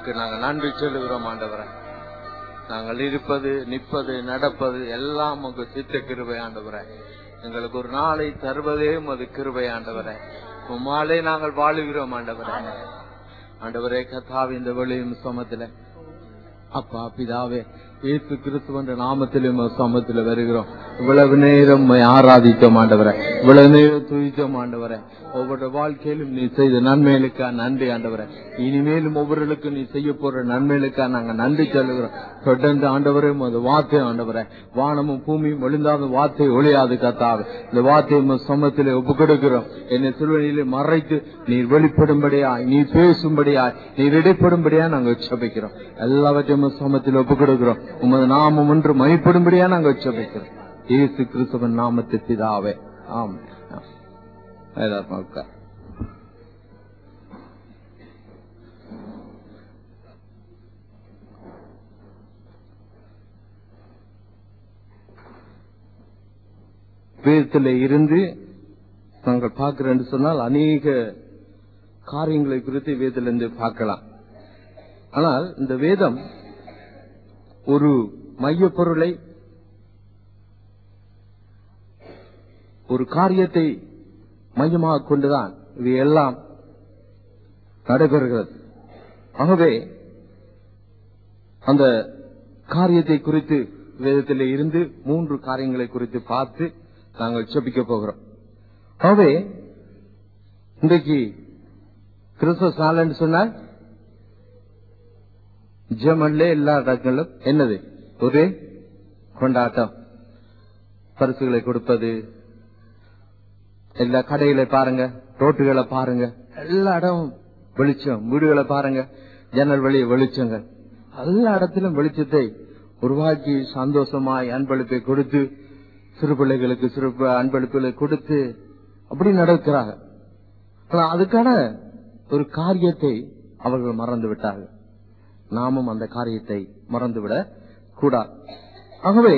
உமக்கு நாங்கள் நன்றி சொல்லுகிறோம் ஆண்டவரே நாங்கள் இருப்பது நிற்பது நடப்பது எல்லாம் உங்க சித்த கிருபை ஆண்டவரே எங்களுக்கு ஒரு நாளை தருவதே உமது கிருபை ஆண்டவரே உம்மாலே நாங்கள் வாழுகிறோம் ஆண்டவரே ஆண்டவரே கத்தாவி இந்த வெளியும் சமத்துல அப்பா பிதாவே இயேசு கிறிஸ்துவன்ற நாமத்திலே உமது சமத்துல வருகிறோம் இவ்வளவு நேரம் உம்மை ஆராதித்தோம் ஆண்டவரே இவ்வளவு நேரம் துதித்தோம் ஆண்டவரே ஒவ்வொரு வாழ்க்கையிலும் நீ செய்த நன்மைகளுக்கா நன்றி ஆண்டவரே இனிமேலும் ஒவ்வொருவருக்கும் நீ செய்ய போற நன்மைகளுக்கா நாங்க நன்றி சொல்லுகிறோம் தொடர்ந்து ஆண்டவரே உமது வார்த்தை ஆண்டவரே வானமும் பூமியும் ஒளிந்தாத வார்த்தை ஒளியாது கத்தாவே இந்த வார்த்தையை உமது சமத்திலே ஒப்பு கொடுக்கிறோம் என்னை சிறுவனிலே மறைத்து நீர் வெளிப்படும்படியாய் நீ பேசும்படியாய் நீர் இடைப்படும்படியா நாங்க உச்சபிக்கிறோம் எல்லாவற்றையும் உமது சமத்தில் ஒப்பு கொடுக்கிறோம் உமது நாமம் ஒன்று மயப்படும்படியா நாங்க உச்சபிக்கிறோம் இயேசு கிறிஸ்துவன் நாமத்து பிதாவே ஆம் எல்லாருக்கும் உட்கார். வேதத்தில் இருந்து நாங்கள் பார்க்கிறேன்னு சொன்னால் அநேக காரியங்களை குறித்து வேதத்திலிருந்து பார்க்கலாம் ஆனால் இந்த வேதம் ஒரு மைய பொருளை ஒரு காரியத்தை மையமாக கொண்டுதான் இது எல்லாம் நடைபெறுகிறது ஆகவே அந்த காரியத்தை குறித்து வேதத்திலே இருந்து மூன்று காரியங்களை குறித்து பார்த்து நாங்கள் செபிக்க போகிறோம் ஆகவே இன்றைக்கு கிறிஸ்துவ நாள் சொன்னால் ஜெர்மன்ல எல்லா இடங்களிலும் என்னது ஒரே கொண்டாட்டம் பரிசுகளை கொடுப்பது எல்லா கடைகளை பாருங்க ரோட்டுகளை பாருங்க எல்லா இடமும் வெளிச்சம் வீடுகளை பாருங்க ஜன்னல் வழிய வெளிச்சங்க எல்லா இடத்திலும் வெளிச்சத்தை உருவாக்கி சந்தோஷமாய் அன்பளிப்பை கொடுத்து சிறு பிள்ளைகளுக்கு சிறு ப- அன்பளிப்புகளை கொடுத்து அப்படி நடக்கிறாங்க ஆனா அதுக்கான ஒரு காரியத்தை அவர்கள் மறந்து விட்டார்கள் நாமும் அந்த காரியத்தை மறந்துவிட கூடாது ஆகவே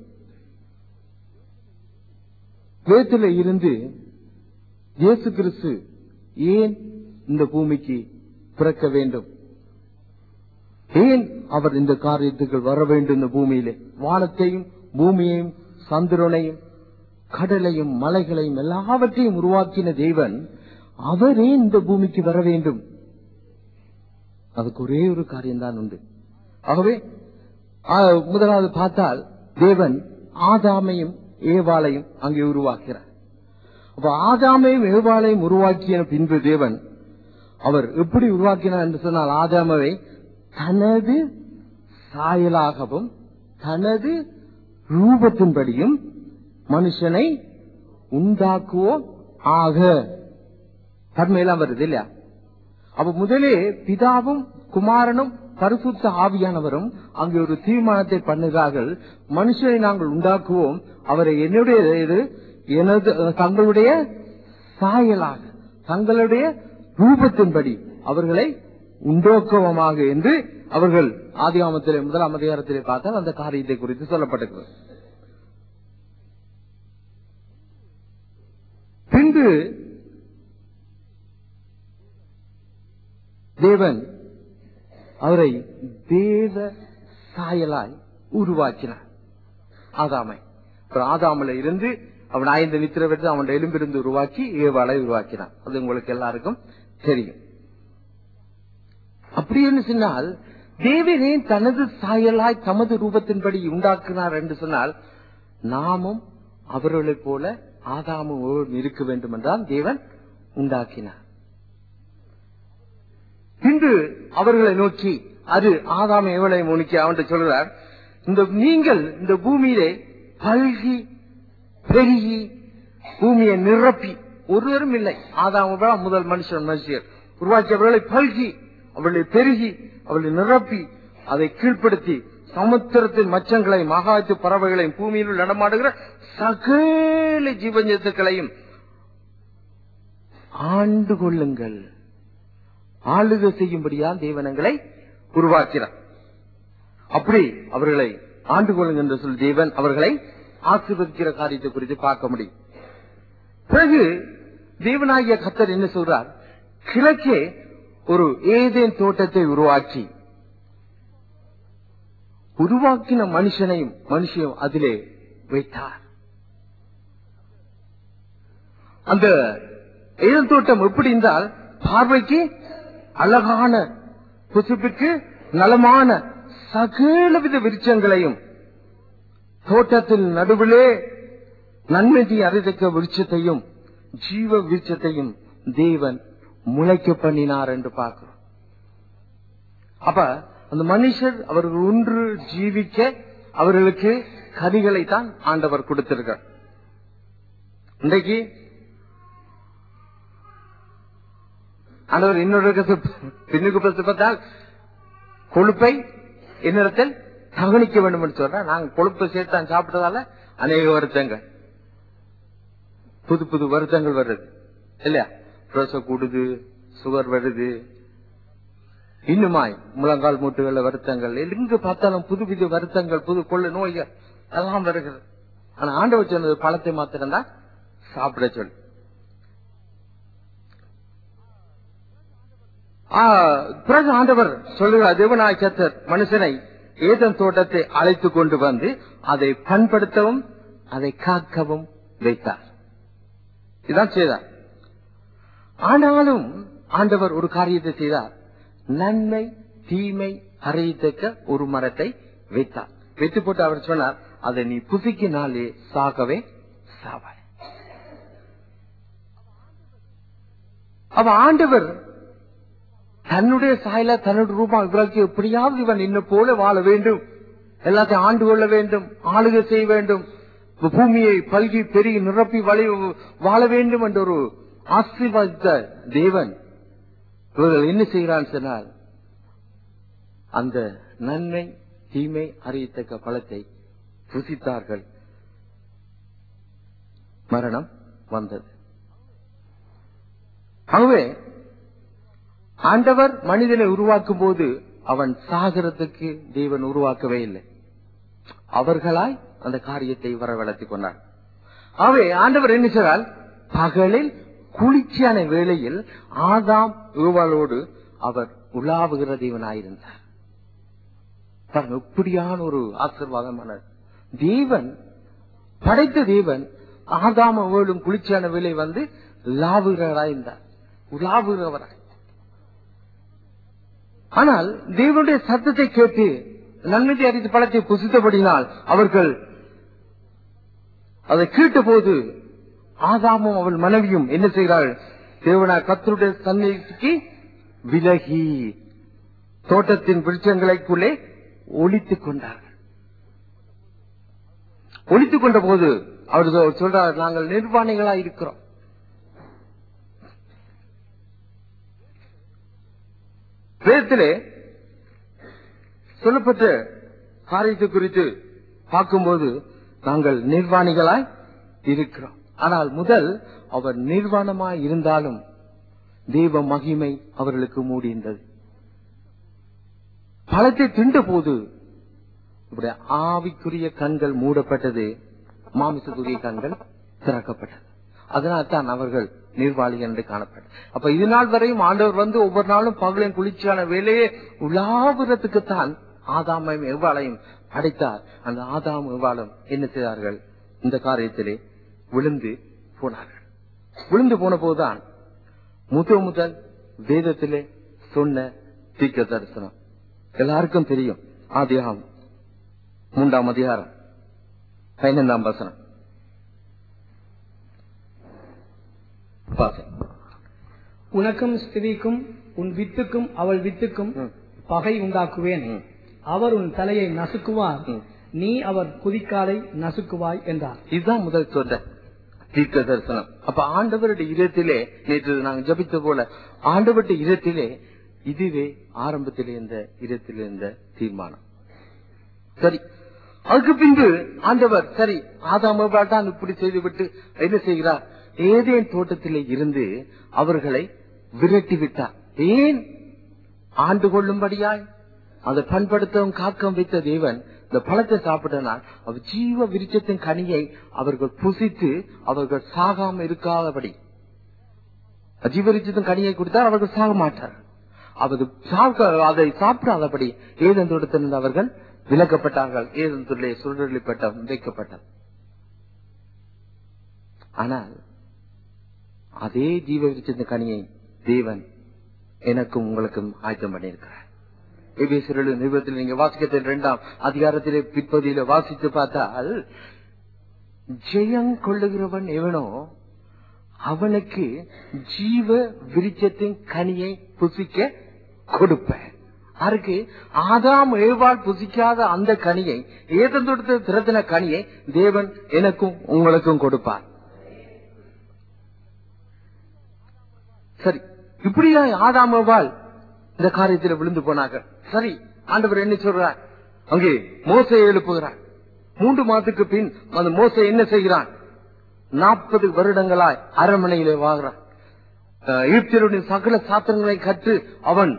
வேத்துல இருந்து இயேசு கிறிஸ்து ஏன் இந்த பூமிக்கு பிறக்க வேண்டும் ஏன் அவர் இந்த காரியத்துக்கு வர வேண்டும் இந்த பூமியிலே வானத்தையும் பூமியையும் சந்திரனையும் கடலையும் மலைகளையும் எல்லாவற்றையும் உருவாக்கின தேவன் அவரே இந்த பூமிக்கு வர வேண்டும் அதுக்கு ஒரே ஒரு காரியம்தான் உண்டு ஆகவே ஆ, முதலாவது பார்த்தால் தேவன் ஆதாமையும் ஏவாளையும் அங்கே உருவாக்கிறார் அப்ப ஆதாமையும் ஏவாளையும் உருவாக்கிய பின்பு தேவன் அவர் எப்படி உருவாக்கினார் என்று சொன்னால் ஆதாமவை தனது சாயலாகவும் தனது ரூபத்தின்படியும் மனுஷனை உண்டாக்குவோம் ஆக தன்மையெல்லாம் வருது இல்லையா அப்ப முதலே பிதாவும் குமாரனும் பரிசுத்த ஆவியானவரும் அங்கே ஒரு தீர்மானத்தை பண்ணுகிறார்கள் மனுஷனை நாங்கள் உண்டாக்குவோம் அவரை என்னுடைய இது எனது தங்களுடைய சாயலாக தங்களுடைய ரூபத்தின்படி அவர்களை உண்டோக்குவமாக என்று அவர்கள் ஆதிகாமத்திலே முதலாம் அதிகாரத்திலே பார்த்தால் அந்த காரியத்தை குறித்து சொல்லப்பட்டிருக்கிறது பின்பு தேவன் அவரை தேவ சாயலாய் உருவாக்கினார் ஆதாமை அப்புறம் ஆதாமில இருந்து அவன் ஐந்து நித்திர பெற்று அவன் எலும்பிருந்து உருவாக்கி ஏவாளை உருவாக்கினான் அது உங்களுக்கு எல்லாருக்கும் தெரியும் அப்படி என்று சொன்னால் தேவனே தனது சாயலாய் தமது ரூபத்தின்படி உண்டாக்கினார் என்று சொன்னால் நாமும் அவர்களைப் போல ஆதாமும் இருக்க வேண்டும் என்றால் தேவன் உண்டாக்கினார் பின்பு அவர்களை நோக்கி அது ஆதாம் எவளை நோக்கி அவன் சொல்றார் இந்த நீங்கள் இந்த பூமியிலே பல்கி பெருகி பூமியை நிரப்பி ஒருவரும் இல்லை ஆதாம் முதல் மனுஷன் மனுஷியர் உருவாக்கியவர்களை பல்கி அவர்களை பெருகி அவர்களை நிரப்பி அதை கீழ்ப்படுத்தி சமுத்திரத்தின் மச்சங்களையும் மகாத்து பறவைகளையும் பூமியில் நடமாடுகிற சகல ஜீவஜத்துக்களையும் ஆண்டு கொள்ளுங்கள் ஆளுகை செய்யும்படியா தேவனங்களை உருவாக்கிறார் அப்படி அவர்களை ஆண்டு கொள்ளுங்க என்று சொல்லி தேவன் அவர்களை ஆசீர்வதிக்கிற காரியத்தை குறித்து பார்க்க முடியும் பிறகு தேவனாகிய கத்தர் என்ன சொல்றார் கிழக்கே ஒரு ஏதேன் தோட்டத்தை உருவாக்கி உருவாக்கின மனுஷனையும் மனுஷையும் அதிலே வைத்தார் அந்த ஏதேன் தோட்டம் எப்படி இருந்தால் பார்வைக்கு அழகான புசிப்புக்கு நலமான சகலவித விருட்சங்களையும் தோட்டத்தின் நடுவிலே நன்மையை அறிவிக்க விருட்சத்தையும் ஜீவ விருட்சத்தையும் தேவன் முளைக்க பண்ணினார் என்று பார்க்கிறோம் அப்ப அந்த மனுஷர் அவர்கள் ஒன்று ஜீவிக்க அவர்களுக்கு கனிகளை தான் ஆண்டவர் கொடுத்திருக்கார் இன்றைக்கு ஆண்டவர் இன்னொரு பின்னுக்கு பற்றி பார்த்தால் கொழுப்பை என்னிடத்தில் கவனிக்க வேண்டும் என்று சொல்ற நாங்க கொழுப்பை சேர்த்தான் சாப்பிட்டதால அநேக வருத்தங்கள் புது புது வருத்தங்கள் வருது இல்லையா ரோச கூடுது சுகர் வருது இன்னுமாய் முழங்கால் மூட்டுகள வருத்தங்கள் எங்க பார்த்தாலும் புது புது வருத்தங்கள் புது கொள்ளு நோய்கள் எல்லாம் வருகிறது ஆனா ஆண்டவர் சொன்னது பழத்தை மாத்திரம்தான் சாப்பிட சொல்லு ஆ, பிறகு ஆண்டவர் சொல்லுகிறார் தேவனாய் கத்தர் மனுஷனை ஏதன் தோட்டத்தை அழைத்து கொண்டு வந்து அதை பண்படுத்தவும் அதை காக்கவும் வைத்தார் இதான் செய்தார் ஆனாலும் ஆண்டவர் ஒரு காரியத்தை செய்தார் நன்மை தீமை அறியத்தக்க ஒரு மரத்தை வைத்தார் வைத்து போட்டு அவர் சொன்னார் அதை நீ புசிக்கினாலே சாகவே சாவாய் அவ ஆண்டவர் தன்னுடைய சாயல தன்னுடைய ரூபா இவர்களுக்கு எப்படியாவது இவன் இன்ன போல வாழ வேண்டும் எல்லாத்தையும் ஆண்டு கொள்ள வேண்டும் ஆளுகை செய்ய வேண்டும் பூமியை பல்கி பெருகி நிரப்பி வழி வாழ வேண்டும் என்ற ஒரு ஆசீர்வாதித்த தேவன் இவர்கள் என்ன செய்கிறான் சொன்னால் அந்த நன்மை தீமை அறியத்தக்க பழத்தை புசித்தார்கள் மரணம் வந்தது ஆகவே ஆண்டவர் மனிதனை உருவாக்கும் போது அவன் சாகரத்துக்கு தேவன் உருவாக்கவே இல்லை அவர்களாய் அந்த காரியத்தை வரவழைத்துக் கொண்டார் ஆகவே ஆண்டவர் என்ன செய்தால் பகலில் குளிர்ச்சியான வேளையில் ஆதாம் யுவாளோடு அவர் உலாவுகிற தேவனாயிருந்தார் பாருங்க இப்படியான ஒரு ஆசீர்வாதமான தேவன் படைத்த தேவன் ஆதாம வேளும் குளிர்ச்சியான வேலை வந்து லாவுகிறவராயிருந்தார் உலாவுகிறவராய் ஆனால் தேவனுடைய சத்தத்தை கேட்டு நன்மை அறிந்து பழத்தை புசித்தபடினால் அவர்கள் அதை கேட்டபோது ஆதாமும் அவள் மனைவியும் என்ன செய்கிறாள் தேவனா கத்தருடைய சந்நிதிக்கு விலகி தோட்டத்தின் விருட்சங்களுக்குள்ளே ஒளித்துக் கொண்டார்கள் ஒளித்துக் கொண்ட போது அவர் சொல்றார் நாங்கள் நிர்வாணிகளா இருக்கிறோம் வேதத்திலே சொல்லப்பட்ட காரியத்தை குறித்து பார்க்கும்போது நாங்கள் நிர்வாணிகளாய் இருக்கிறோம் ஆனால் முதல் அவர் நிர்வாணமாய் இருந்தாலும் தெய்வ மகிமை அவர்களுக்கு மூடியிருந்தது பழத்தை தின்ற போது இப்படி ஆவிக்குரிய கண்கள் மூடப்பட்டது மாமிசத்துரிய கண்கள் திறக்கப்பட்டது அதனால் தான் அவர்கள் நிர்வாளிகள் என்று காணப்பட்டது அப்ப இது நாள் வரையும் ஆண்டவர் வந்து ஒவ்வொரு நாளும் பகலின் குளிர்ச்சியான வேலையே உலாபுரத்துக்குத்தான் ஆதாமையும் எவ்வாளையும் அடைத்தார் அந்த ஆதாம் எவ்வாளும் என்ன செய்தார்கள் இந்த காரியத்திலே விழுந்து போனார்கள் விழுந்து போன போதுதான் முதல் முதல் வேதத்திலே சொன்ன தீர்க்க தரிசனம் எல்லாருக்கும் தெரியும் ஆதியாகம் மூன்றாம் அதிகாரம் பதினைந்தாம் வசனம் வாசி. உனக்கும் ஸ்திரீக்கும் உன் வித்துக்கும் அவள் வித்துக்கும் ம். பகை உண்டாக்குவேன் ம். அவர் உன் தலையை நசுக்குவார் ம். நீ அவர் குதிக்காலை நசுக்குவாய் என்றார் இதுதான் முதல் சொன்ன தீர்க்க தரிசனம் அப்ப ஆண்டவருடைய இதயத்திலே நேற்று நாங்க ஜபித்த போல ஆண்டவருடைய இதயத்திலே இதுவே ஆரம்பத்திலே இருந்த இதயத்திலே இருந்த தீர்மானம் சரி அதுக்கு பின்பு ஆண்டவர் சரி ஆதாம் ஏவாள் தான் இப்படி செய்துவிட்டு என்ன செய்கிறார் ஏதேன் தோட்டத்திலே இருந்து அவர்களை விரட்டி விட்டார் ஏன் ஆண்டு கொள்ளும்படியாய் அதை பண்படுத்தவும் காக்கம் வைத்த தேவன் இந்த பழத்தை சாப்பிட்டனால் அவர் ஜீவ விருட்சத்தின் கனியை அவர்கள் புசித்து அவர்கள் சாகாம இருக்காதபடி ஜீவ விருட்சத்தின் கனியை கொடுத்தால் அவர்கள் சாக மாட்டார் அது சாப்பிட- அதை சாப்பிடாதபடி ஏதன் தோட்டத்திலிருந்து அவர்கள் விலக்கப்பட்டார்கள் ஏதன் தொழிலே சுழலிப்பட்ட வைக்கப்பட்டார் ஆனால் அதே ஜீவ விருட்சத்தின் கனியை தேவன் எனக்கும் உங்களுக்கும் ஆயத்தம் பண்ணியிருக்கிறார் எபேசியர்கள் நிறுவனத்தில் நீங்க வாசிக்கத்தில் இரண்டாம் அதிகாரத்திலே பிற்பகுதியில வாசித்து பார்த்தால் ஜெயம் கொள்ளுகிறவன் எவனோ அவனுக்கு ஜீவ விருட்சத்தின் கனியை புசிக்க கொடுப்பேன் அதுக்கு ஆதாம் ஏவாள் புசிக்காத அந்த கனியை ஏதந்தொடுத்து திறத்தின கனியை தேவன் எனக்கும் உங்களுக்கும் கொடுப்பார் சரி இப்படியா ஆதாம் ஏவாள் இந்த காரியத்தில் விழுந்து போனாங்க சரி ஆண்டவர் என்ன சொல்றார் அங்கே மோசையை எழுப்புகிறார் மூன்று மாதத்துக்கு பின் அந்த மோசை என்ன செய்கிறான் நாற்பது வருடங்களாய் அரண்மனையிலே வாங்குறான் ஈப்தியருடைய சகல சாத்திரங்களை கற்று அவன்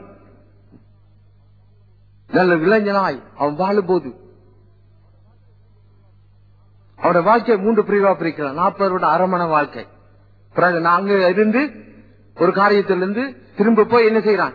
நல்ல இளைஞனாய் அவன் வாழும்போது அவருடைய வாழ்க்கை மூன்று பிரிவா பிரிக்கிறான் நாற்பது வருட அரமண வாழ்க்கை பிறகு நாங்க இருந்து ஒரு காரியத்திலிருந்து திரும்ப போய் என்ன செய்யறான்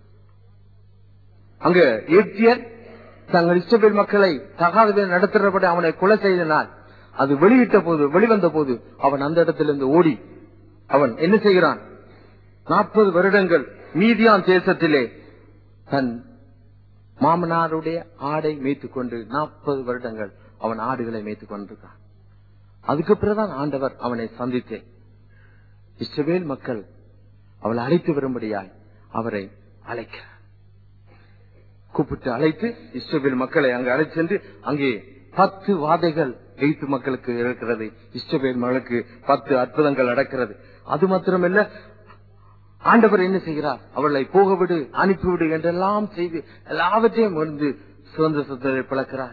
அங்க எப்தியர் தங்கள் இஸ்ரவேல் மக்களை தகாத நடத்துறபடி அவனை கொலை செய்தனால் அது வெளியிட்ட போது வெளிவந்த போது அவன் அந்த இடத்திலிருந்து ஓடி அவன் என்ன செய்கிறான் நாற்பது வருடங்கள் மீதியான் தேசத்திலே தன் மாமனாருடைய ஆடை மேய்த்துக் கொண்டு நாற்பது வருடங்கள் அவன் ஆடுகளை மேய்த்துக் கொண்டிருக்கான் அதுக்கு பிறகுதான் ஆண்டவர் அவனை சந்தித்தேன் இஸ்ரவேல் மக்கள் அவளை அழைத்து வரும்படியாய் அவரை அழைக்கிறார் கூப்பிட்டு அழைத்து இஸ்ரவேல் மக்களை அங்கு அழைத்து சென்று அங்கே பத்து வாதைகள் எய்த்து மக்களுக்கு இருக்கிறது இஸ்ரவேல் மக்களுக்கு பத்து அற்புதங்கள் நடக்கிறது அது மாத்திரமல்ல ஆண்டவர் என்ன செய்கிறார் அவளை போக விடு அனுப்பிவிடு என்றெல்லாம் செய்து எல்லாவற்றையும் வந்து சுதந்திர சுத்தரை பிளக்கிறார்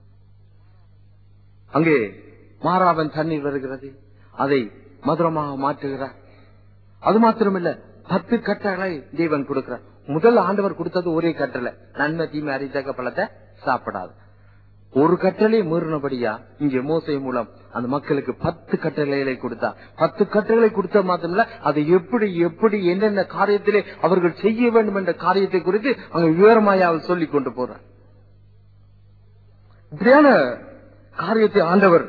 அங்கே மாறாவன் தண்ணீர் வருகிறது அதை மதுரமாக மாற்றுகிறார் அது மாத்திரமில்ல பத்து கட்டளை தேவன் கொடுக்கிறார் முதல் ஆண்டவர் கொடுத்தது ஒரே கட்டளை நன்மை தீமை அறித்தக்க பழத்தை சாப்பிடாது ஒரு கட்டளை மீறினபடியா இங்கே மோசை மூலம் அந்த மக்களுக்கு பத்து கட்டளைகளை கொடுத்தா பத்து கட்டளை கொடுத்த மாத்திரமில்ல அதை எப்படி எப்படி என்னென்ன காரியத்திலே அவர்கள் செய்ய வேண்டும் என்ற காரியத்தை குறித்து அங்க விவரமாய் அவர் சொல்லிக் கொண்டு போறார் இப்படியான காரியத்தை ஆண்டவர்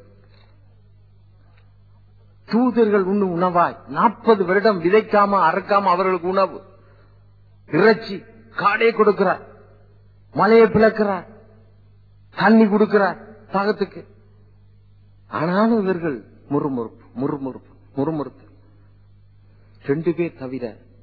தூதர்கள் உண்ணும் உணவாய் நாற்பது வருடம் விதைக்காம அறக்காம அவர்களுக்கு உணவு இறைச்சி காடே கொடுக்கிறார் மலையை பிளக்கிறார் தண்ணி கொடுக்கிறார் தாகத்துக்கு ஆனாலும் இவர்கள் முறுமுறுப்பு முறுமுறுப்பு முறுமுறுப்பு ரெண்டு பேர் தவிர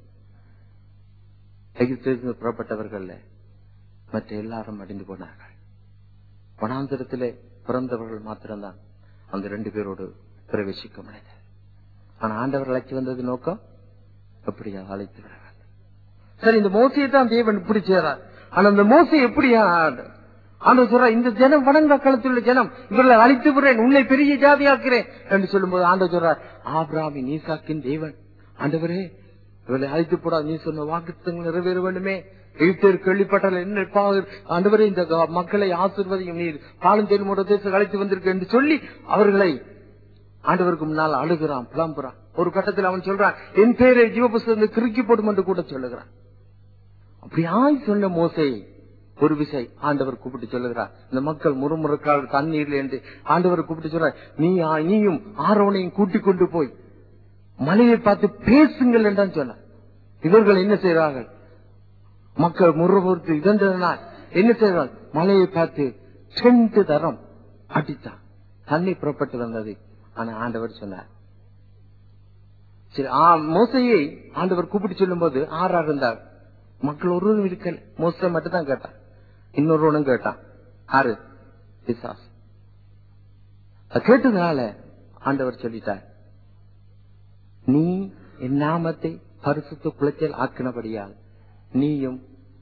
எகிப்திலிருந்து புறப்பட்டவர்கள் மற்ற எல்லாரும் அடைந்து போனார்கள் வனாந்திரத்திலே பிறந்தவர்கள் மாத்திரம்தான் அந்த ரெண்டு பேரோடு பிரவேசிக்க முடியாது ஆனா ஆண்டவர் அழைத்து வந்தது நோக்கம் எப்படியா அழைத்து வர வேண்டும் சரி இந்த மோசையை தான் தேவன் இப்படி செய்றார் ஆனா அந்த மோசை எப்படியா ஆண்டவர் சொல்ற இந்த ஜனம் வணங்க காலத்தில் உள்ள ஜனம் இவர்களை அழித்து விடுறேன் உன்னை பெரிய ஜாதியாக்குறேன் என்று சொல்லும்போது ஆண்டவர் சொல்றார் ஆபிராமி நீசாக்கின் தேவன் ஆண்டவரே இவர்களை அழைத்து போடாது நீ சொன்ன வாக்குத்தங்கள் நிறைவேற வேண்டுமே எகிப்தியர் கேள்விப்பட்டால் என்ன பா- ஆண்டவரே இந்த க- மக்களை ஆசிர்வதியும் நீர் பாலும் தேடும் ஒரு தேசம் அழைத்து வந்திருக்க என்று சொல்லி அவர்களை ஆண்டவருக்கு முன்னால் அழுகிறான் புலம்புறான் ஒரு கட்டத்தில் அவன் சொல்றான் என் பேரை ஜீவபுஸ்தகத்தை கிறுக்கி போடும் என்று கூட சொல்லுகிறான் அப்படியாய் சொன்ன மோசை ஒரு விசை ஆண்டவர் கூப்பிட்டு சொல்லுகிறார் இந்த மக்கள் முறுமுறுக்கால் தண்ணீர்ல என்று ஆண்டவர் கூப்பிட்டு சொல்றார் நீ நீயும் ஆரோனையும் கூட்டிக் கொண்டு போய் மலையை பார்த்து பேசுங்கள் என்றான் சொன்னார் இவர்கள் என்ன செய்கிறார்கள் மக்கள் முறுமுறுத்து இதன்றதனால் என்ன செய்கிறார்கள் மலையை பார்த்து ரெண்டு தரம் அடித்தான் தண்ணி புறப்பட்டு வந்தது ஆனா ஆண்டவர் சொன்னார் சரி ஆ, மோசையை ஆண்டவர் கூப்பிட்டு சொல்லும் போது ஆறா இருந்தார் மக்கள் ஒருவரும் இருக்கல மோசை மட்டும் தான் கேட்டான் இன்னொருவனும் கேட்டான் ஆறு பிசாஸ் அது கேட்டதுனால ஆண்டவர் சொல்லிட்டார் நீ என் நாமத்தை பரிசுத்த குளத்தில் ஆக்கினபடியால் நீயும்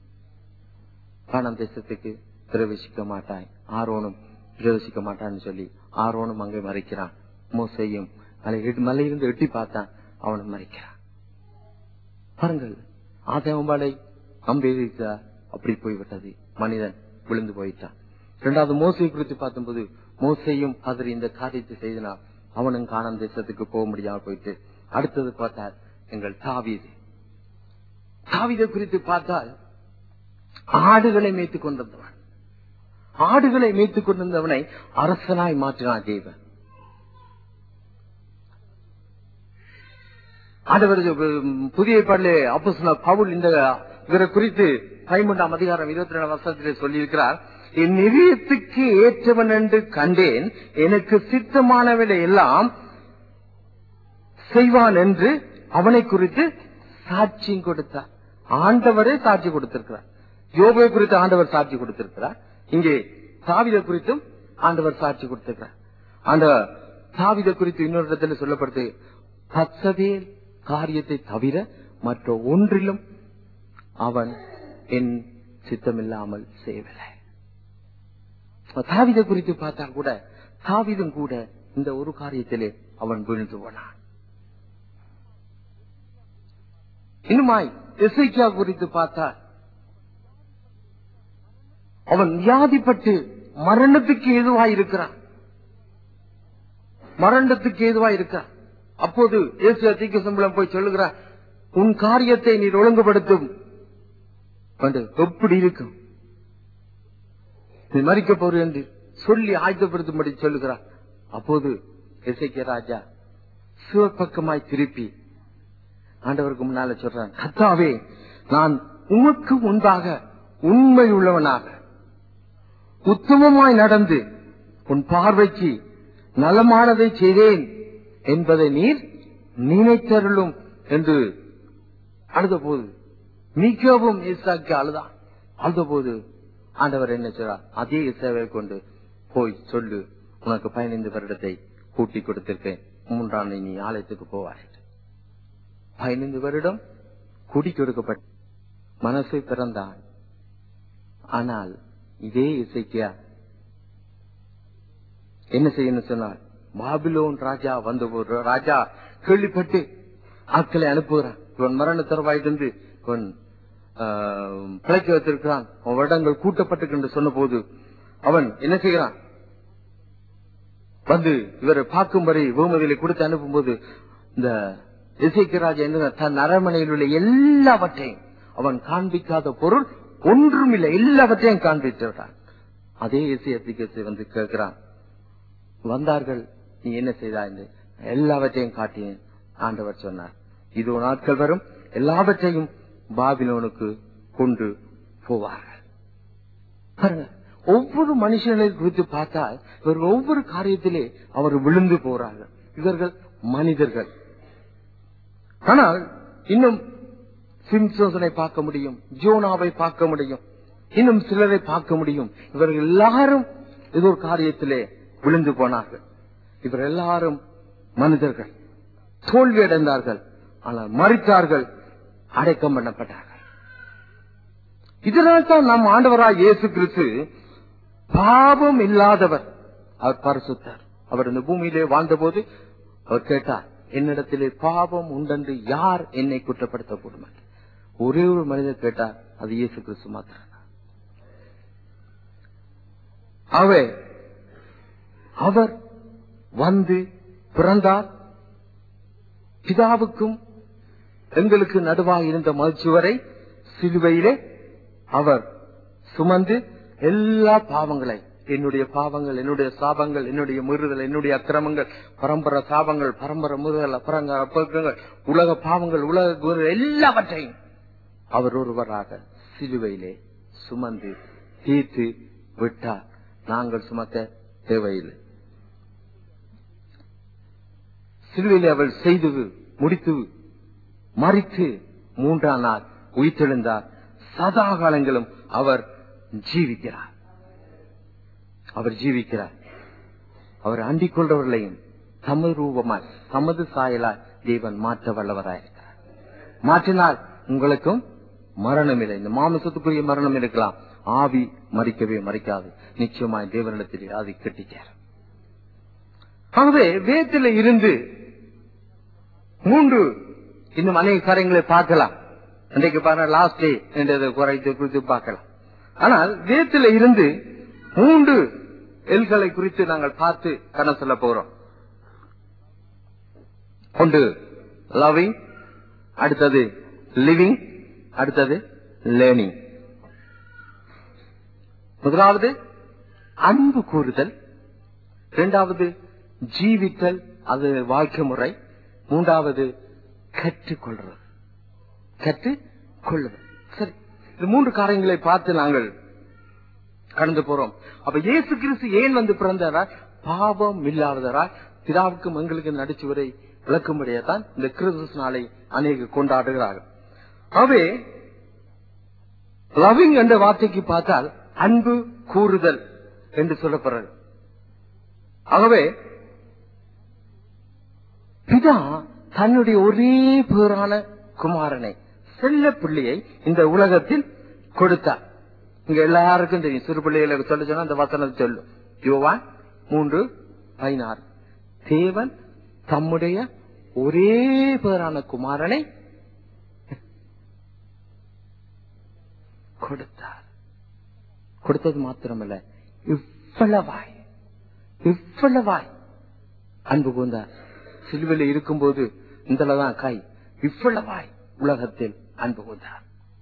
காணாம் தேசத்துக்கு பிரவேசிக்க மாட்டாய் ஆரோனும் பிரவேசிக்க மாட்டான்னு சொல்லி ஆரோனும் அங்கே மறைக்கிறான் மோசையும் மலை மலையிலிருந்து எட்டி பார்த்தான் அவனும் மறைக்கிறான் பாருங்கள் ஆதவம்பாலை அம்பேதித்தா அப்படி போய்விட்டது மனிதன் விழுந்து போயிட்டான் இரண்டாவது மோசையை குறித்து பார்க்கும்போது மோசையும் பதறி இந்த காரியத்தை செய்தனால் அவனும் காணாம் தேசத்துக்கு போக முடியாம போயிட்டு அடுத்தது பார்த்தார் எங்கள் தாவீது தாவீதை குறித்து பார்த்தால் ஆடுகளை மேய்த்துக் கொண்டிருந்தவன் ஆடுகளை மேய்த்துக் கொண்டிருந்தவனை அரசனாய் மாற்றினான் தேவன் ஆண்டவர் உம், புதிய பாடலே அப்போஸ்தலர் பவுல் இந்த இவரை குறித்து பதிமூன்றாம் அதிகாரம் இருபத்தி ரெண்டாம் வருஷத்திலே சொல்லியிருக்கிறார் என் நிதியத்துக்கு ஏற்றவன் என்று கண்டேன் எனக்கு சித்தமானவனை எல்லாம் செய்வான் என்று அவனை குறித்து சாட்சியம் கொடுத்தார் ஆண்டவரே சாட்சி கொடுத்திருக்கிறார் யோபை குறித்து ஆண்டவர் சாட்சி கொடுத்திருக்கிறார் இங்கே தாவித குறித்தும் ஆண்டவர் சாட்சி கொடுத்திருக்கிறார் அந்த தாவித குறித்து இன்னொரு இடத்துல சொல்லப்படுது பத்சதேல் காரியத்தை தவிர மற்ற ஒன்றிலும் அவன் என் சித்தமில்லாமல் செய்யவில்லை தாவித குறித்து பார்த்தா கூட தாவிதும் கூட இந்த ஒரு காரியத்திலே அவன் விழுந்து போனான் இன்னுமாய் எசைக்கியா குறித்து பார்த்தால் அவன் வியாதிப்பட்டு மரணத்துக்கு ஏதுவாய் இருக்கிறான் மரணத்துக்கு ஏதுவாய் இருக்கிறான் அப்போது இயேசு தீக்க சம்பளம் போய் சொல்லுகிறார் உன் காரியத்தை நீர் ஒழுங்குபடுத்தும் என்று எப்படி இருக்கும் நீ மறிக்க போற என்று சொல்லி ஆயத்தப்படுத்தும்படி சொல்லுகிறார் அப்போது இசைக்கிய ராஜா சிவப்பக்கமாய் திருப்பி ஆண்டவருக்கு முன்னால சொல்றான் கத்தாவே நான் உமக்கு முன்பாக உண்மை உள்ளவனாக உத்தமமாய் நடந்து உன் பார்வைக்கு நலமானதை செய்தேன் என்பதை நீர் நினைத்தருளும் என்று அழுத போது மிகவும் ஈசாக்கு அழுதான் அழுத போது ஆண்டவர் என்ன சொல்றார் அதே இசைவை கொண்டு போய் சொல்லு உனக்கு பதினைந்து வருடத்தை கூட்டி கொடுத்திருக்கேன் மூன்றாம் நாள் நீ ஆலயத்துக்கு போவாய் பதினைந்து வருடம் குடி கொடுக்கப்பட்ட மனசு பிறந்தான் ஆனால் இதே இசைக்கியா என்ன செய்யணும் சொன்னார் பாபிலோன் ராஜா வந்த போது ராஜா கேள்விப்பட்டு ஆட்களை அனுப்புகிறான் இவன் மரண தருவாயிலிருந்து இவன் ஆஹ், பிழைக்க வைத்திருக்கிறான் அவன் வருடங்கள் கூட்டப்பட்டு என்று சொன்ன போது அவன் என்ன செய்கிறான் வந்து இவரை பார்க்கும் வரை பூமதியில கொடுத்து அனுப்பும்போது இந்த இசைக்கு ராஜா என்ன தன் அரண்மனையில் உள்ள எல்லாவற்றையும் அவன் காண்பிக்காத பொருள் ஒன்றும் இல்லை எல்லாவற்றையும் காண்பித்து விட்டான் அதே இசையத்துக்கு வந்து கேட்கிறான் வந்தார்கள் நீ என்ன செய்தாய் என்று எல்லாவற்றையும் காட்டினேன் ஆண்டவர் சொன்னார் இதோ நாட்கள் வரும் எல்லாவற்றையும் பாபிலோனுக்கு கொண்டு போவார்கள் பாருங்க ஒவ்வொரு மனுஷனை குறித்து பார்த்தால் இவர்கள் ஒவ்வொரு காரியத்திலே அவர் விழுந்து போறார்கள் இவர்கள் மனிதர்கள் ஆனால் இன்னும் சிம்சோசனை பார்க்க முடியும் ஜோனாவை பார்க்க முடியும் இன்னும் சிலரை பார்க்க முடியும் இவர்கள் எல்லாரும் ஏதோ ஒரு காரியத்திலே விழுந்து போனார்கள் இவர் எல்லாரும் மனிதர்கள் தோல்வி அடைந்தார்கள் ஆனால் மறித்தார்கள் அடக்கம் பண்ணப்பட்டார்கள் இதனால் தான் நம் ஆண்டவராய் இயேசு கிறிஸ்து பாவம் இல்லாதவர் அவர் பரிசுத்தர் அவர் இந்த பூமியிலே வாழ்ந்தபோது அவர் கேட்டார் என்னிடத்திலே பாவம் உண்டென்று யார் என்னை குற்றப்படுத்த கூடும் என்று. ஒரே ஒரு மனிதர் கேட்டார் அது இயேசு கிறிஸ்து மாத்திரம் அவை அவர் வந்து பிறந்தார் பிதாவுக்கும் எங்களுக்கு நடுவாக இருந்த மகிழ்ச்சிவரை சிலுவையிலே அவர் சுமந்து எல்லா பாவங்களை என்னுடைய பாவங்கள் என்னுடைய சாபங்கள் என்னுடைய முறுதல் என்னுடைய அக்கிரமங்கள் பரம்பரை சாபங்கள் பரம்பரை முறுதல் அப்புறங்கள் அப்பக்கங்கள் உலக பாவங்கள் உலக குரு எல்லாவற்றையும் அவர் ஒருவராக சிலுவையிலே சுமந்து தீர்த்து விட்டார் நாங்கள் சுமக்க தேவையில்லை சிலுவையிலே அவள் செய்து முடித்து மறித்து மூன்றாம் நாள் உயிர்த்தெழுந்தார் சதா காலங்களும் அவர் ஜீவிக்கிறார் அவர் ஜீவிக்கிறார் அவர் அண்டிக் கொண்டவர்களையும் தமது ரூபமாய் தமது சாயலாய் தேவன் மாற்ற வல்லவராயிருக்கிறார் மாற்றினால் உங்களுக்கும் மரணம் இல்லை இந்த மாமிசத்துக்குரிய மரணம் இருக்கலாம் ஆவி மறிக்கவே மறிக்காது நிச்சயமாய் தேவனிடத்திலே அது கெட்டிச்சேரும் ஆகவே வேத்தில இருந்து மூன்று இன்னும் அநேக காரியங்களை பார்க்கலாம் இன்றைக்கு பாருங்க லாஸ்ட் டே என்றதை குறைத்து குறித்து பார்க்கலாம் ஆனால் வேத்தில இருந்து மூன்று எல்களை குறித்து நாங்கள் பார்த்து கண சொல்ல போகிறோம் ஒன்று லவ்விங் அடுத்தது லிவிங் அடுத்தது லேர்னிங் முதலாவது அன்பு கூறுதல் இரண்டாவது ஜீவித்தல் அது வாழ்க்கை முறை மூன்றாவது கற்றுக்கொள்றது கற்றுக்கொள்வது சரி இந்த மூன்று காரியங்களை பார்த்து நாங்கள் கடந்து போறோம் அப்ப இயேசு கிறிஸ்து ஏன் வந்து பிறந்தாரா பாவம் இல்லாதவரா பிதாவுக்கும் எங்களுக்கு நடிச்சுவரை விளக்கும்படியே தான் இந்த கிறிஸ்துமஸ் நாளை அநேக கொண்டாடுகிறார்கள் ஆகவே லவ்விங் என்ற வார்த்தைக்கு பார்த்தால் அன்பு கூறுதல் என்று சொல்லப்படுறது ஆகவே பிதா தன்னுடைய ஒரே பேரான குமாரனை செல்ல பிள்ளையை இந்த உலகத்தில் கொடுத்தார் இங்க எல்லாருக்கும் தெரியும் சிறு பிள்ளைகளுக்கு சொல்ல சொன்னா அந்த வசனம் சொல்லும் யோவான் மூன்று பதினாறு தேவன் தம்முடைய ஒரே பேரான குமாரனை கொடுத்தார் கொடுத்தது மாத்திரமல்ல இவ்வளவாய் இவ்வளவாய் அன்பு கூர்ந்தார் சிலுவையில் இருக்கும்போது இந்தளவுதான் கை இவ்வளவாய் உலகத்தில் அன்பு கூர்ந்தார்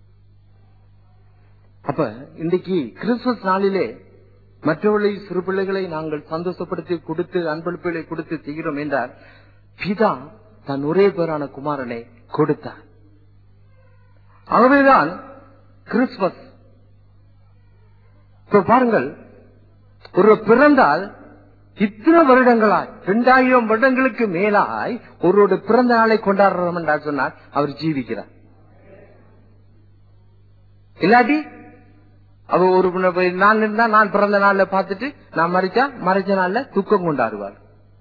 அப்ப இன்றைக்கு கிறிஸ்துமஸ் நாளிலே மற்றவர்களை சிறு பிள்ளைகளை நாங்கள் சந்தோஷப்படுத்தி கொடுத்து அன்பளிப்புகளை கொடுத்து செய்கிறோம் என்றால் பிதா தன் ஒரே பேரான குமாரனை கொடுத்தார் ஆகவேதான் கிறிஸ்துமஸ் இப்ப பாருங்கள் ஒரு பிறந்தால் இத்தனை வருடங்களாய் இரண்டாயிரம் வருடங்களுக்கு மேலாய் ஒருவருடைய பிறந்த நாளை கொண்டாடுறோம் என்றால் சொன்னால் அவர் ஜீவிக்கிறார் இல்லாட்டி அவ ஒரு நான் இருந்தா நான் பிறந்த நாள்ல பார்த்துட்டு நான் மறைச்சா மறைச்ச நாள்ல துக்கம் கொண்டாடுவார்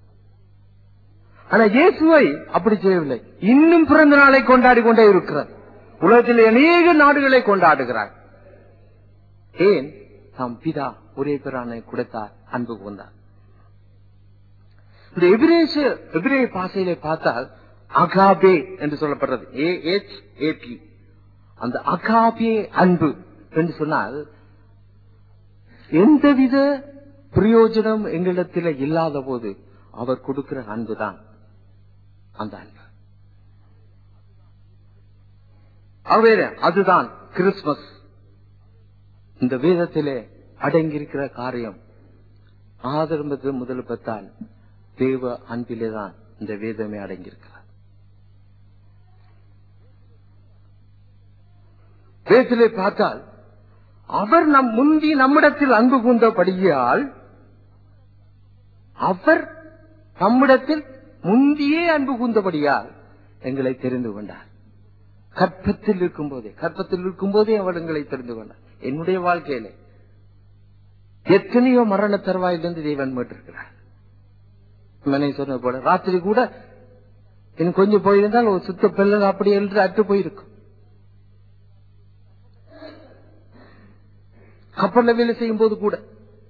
ஆனா இயேசுவை அப்படி செய்யவில்லை இன்னும் பிறந்த நாளை கொண்டாடி கொண்டே இருக்கிறார் உலகத்தில் அநேக நாடுகளை கொண்டாடுகிறார் ஏன் தாம் பிதா ஒரே பிரானை கொடுத்தார் அன்பு கொண்டார் இந்த எபிரேச எபிரேய பாசையிலே பார்த்தால் அகாபே என்று சொல்லப்படுறது ஏ எச் ஏபி அந்த அகாபே அன்பு என்று சொன்னால் எந்தவித பிரயோஜனம் எங்களிடத்தில் இல்லாத போது அவர் கொடுக்கிற அன்புதான் அந்த அன்பு ஆகவே அதுதான் கிறிஸ்துமஸ் இந்த வேதத்திலே அடங்கியிருக்கிற காரியம் ஆதரம்பது முதல் பத்தால் தேவ அன்பிலே தான் இந்த வேதமே அடங்கியிருக்கிறார் வேதத்திலே பார்த்தால் அவர் நம் முந்தி நம்மிடத்தில் அன்பு கூர்ந்தபடியால் அவர் நம்மிடத்தில் முந்தியே அன்பு கூர்ந்தபடியால் எங்களை தெரிந்து கொண்டார் கற்பத்தில் இருக்கும் போதே கற்பத்தில் இருக்கும் போதே அவர் எங்களை தெரிந்து கொண்டார் என்னுடைய வாழ்க்கையிலே எத்தனையோ மரண தருவாயிலிருந்து தேவன் மீட்டிருக்கிறார் மனை சொன்னது போல ராத்திரி கூட எனக்கு கொஞ்சம் போயிருந்தால் ஒரு சுத்த பிள்ளை அப்படி என்று அட்டு போயிருக்கும் கப்பல்ல வேலை செய்யும் போது கூட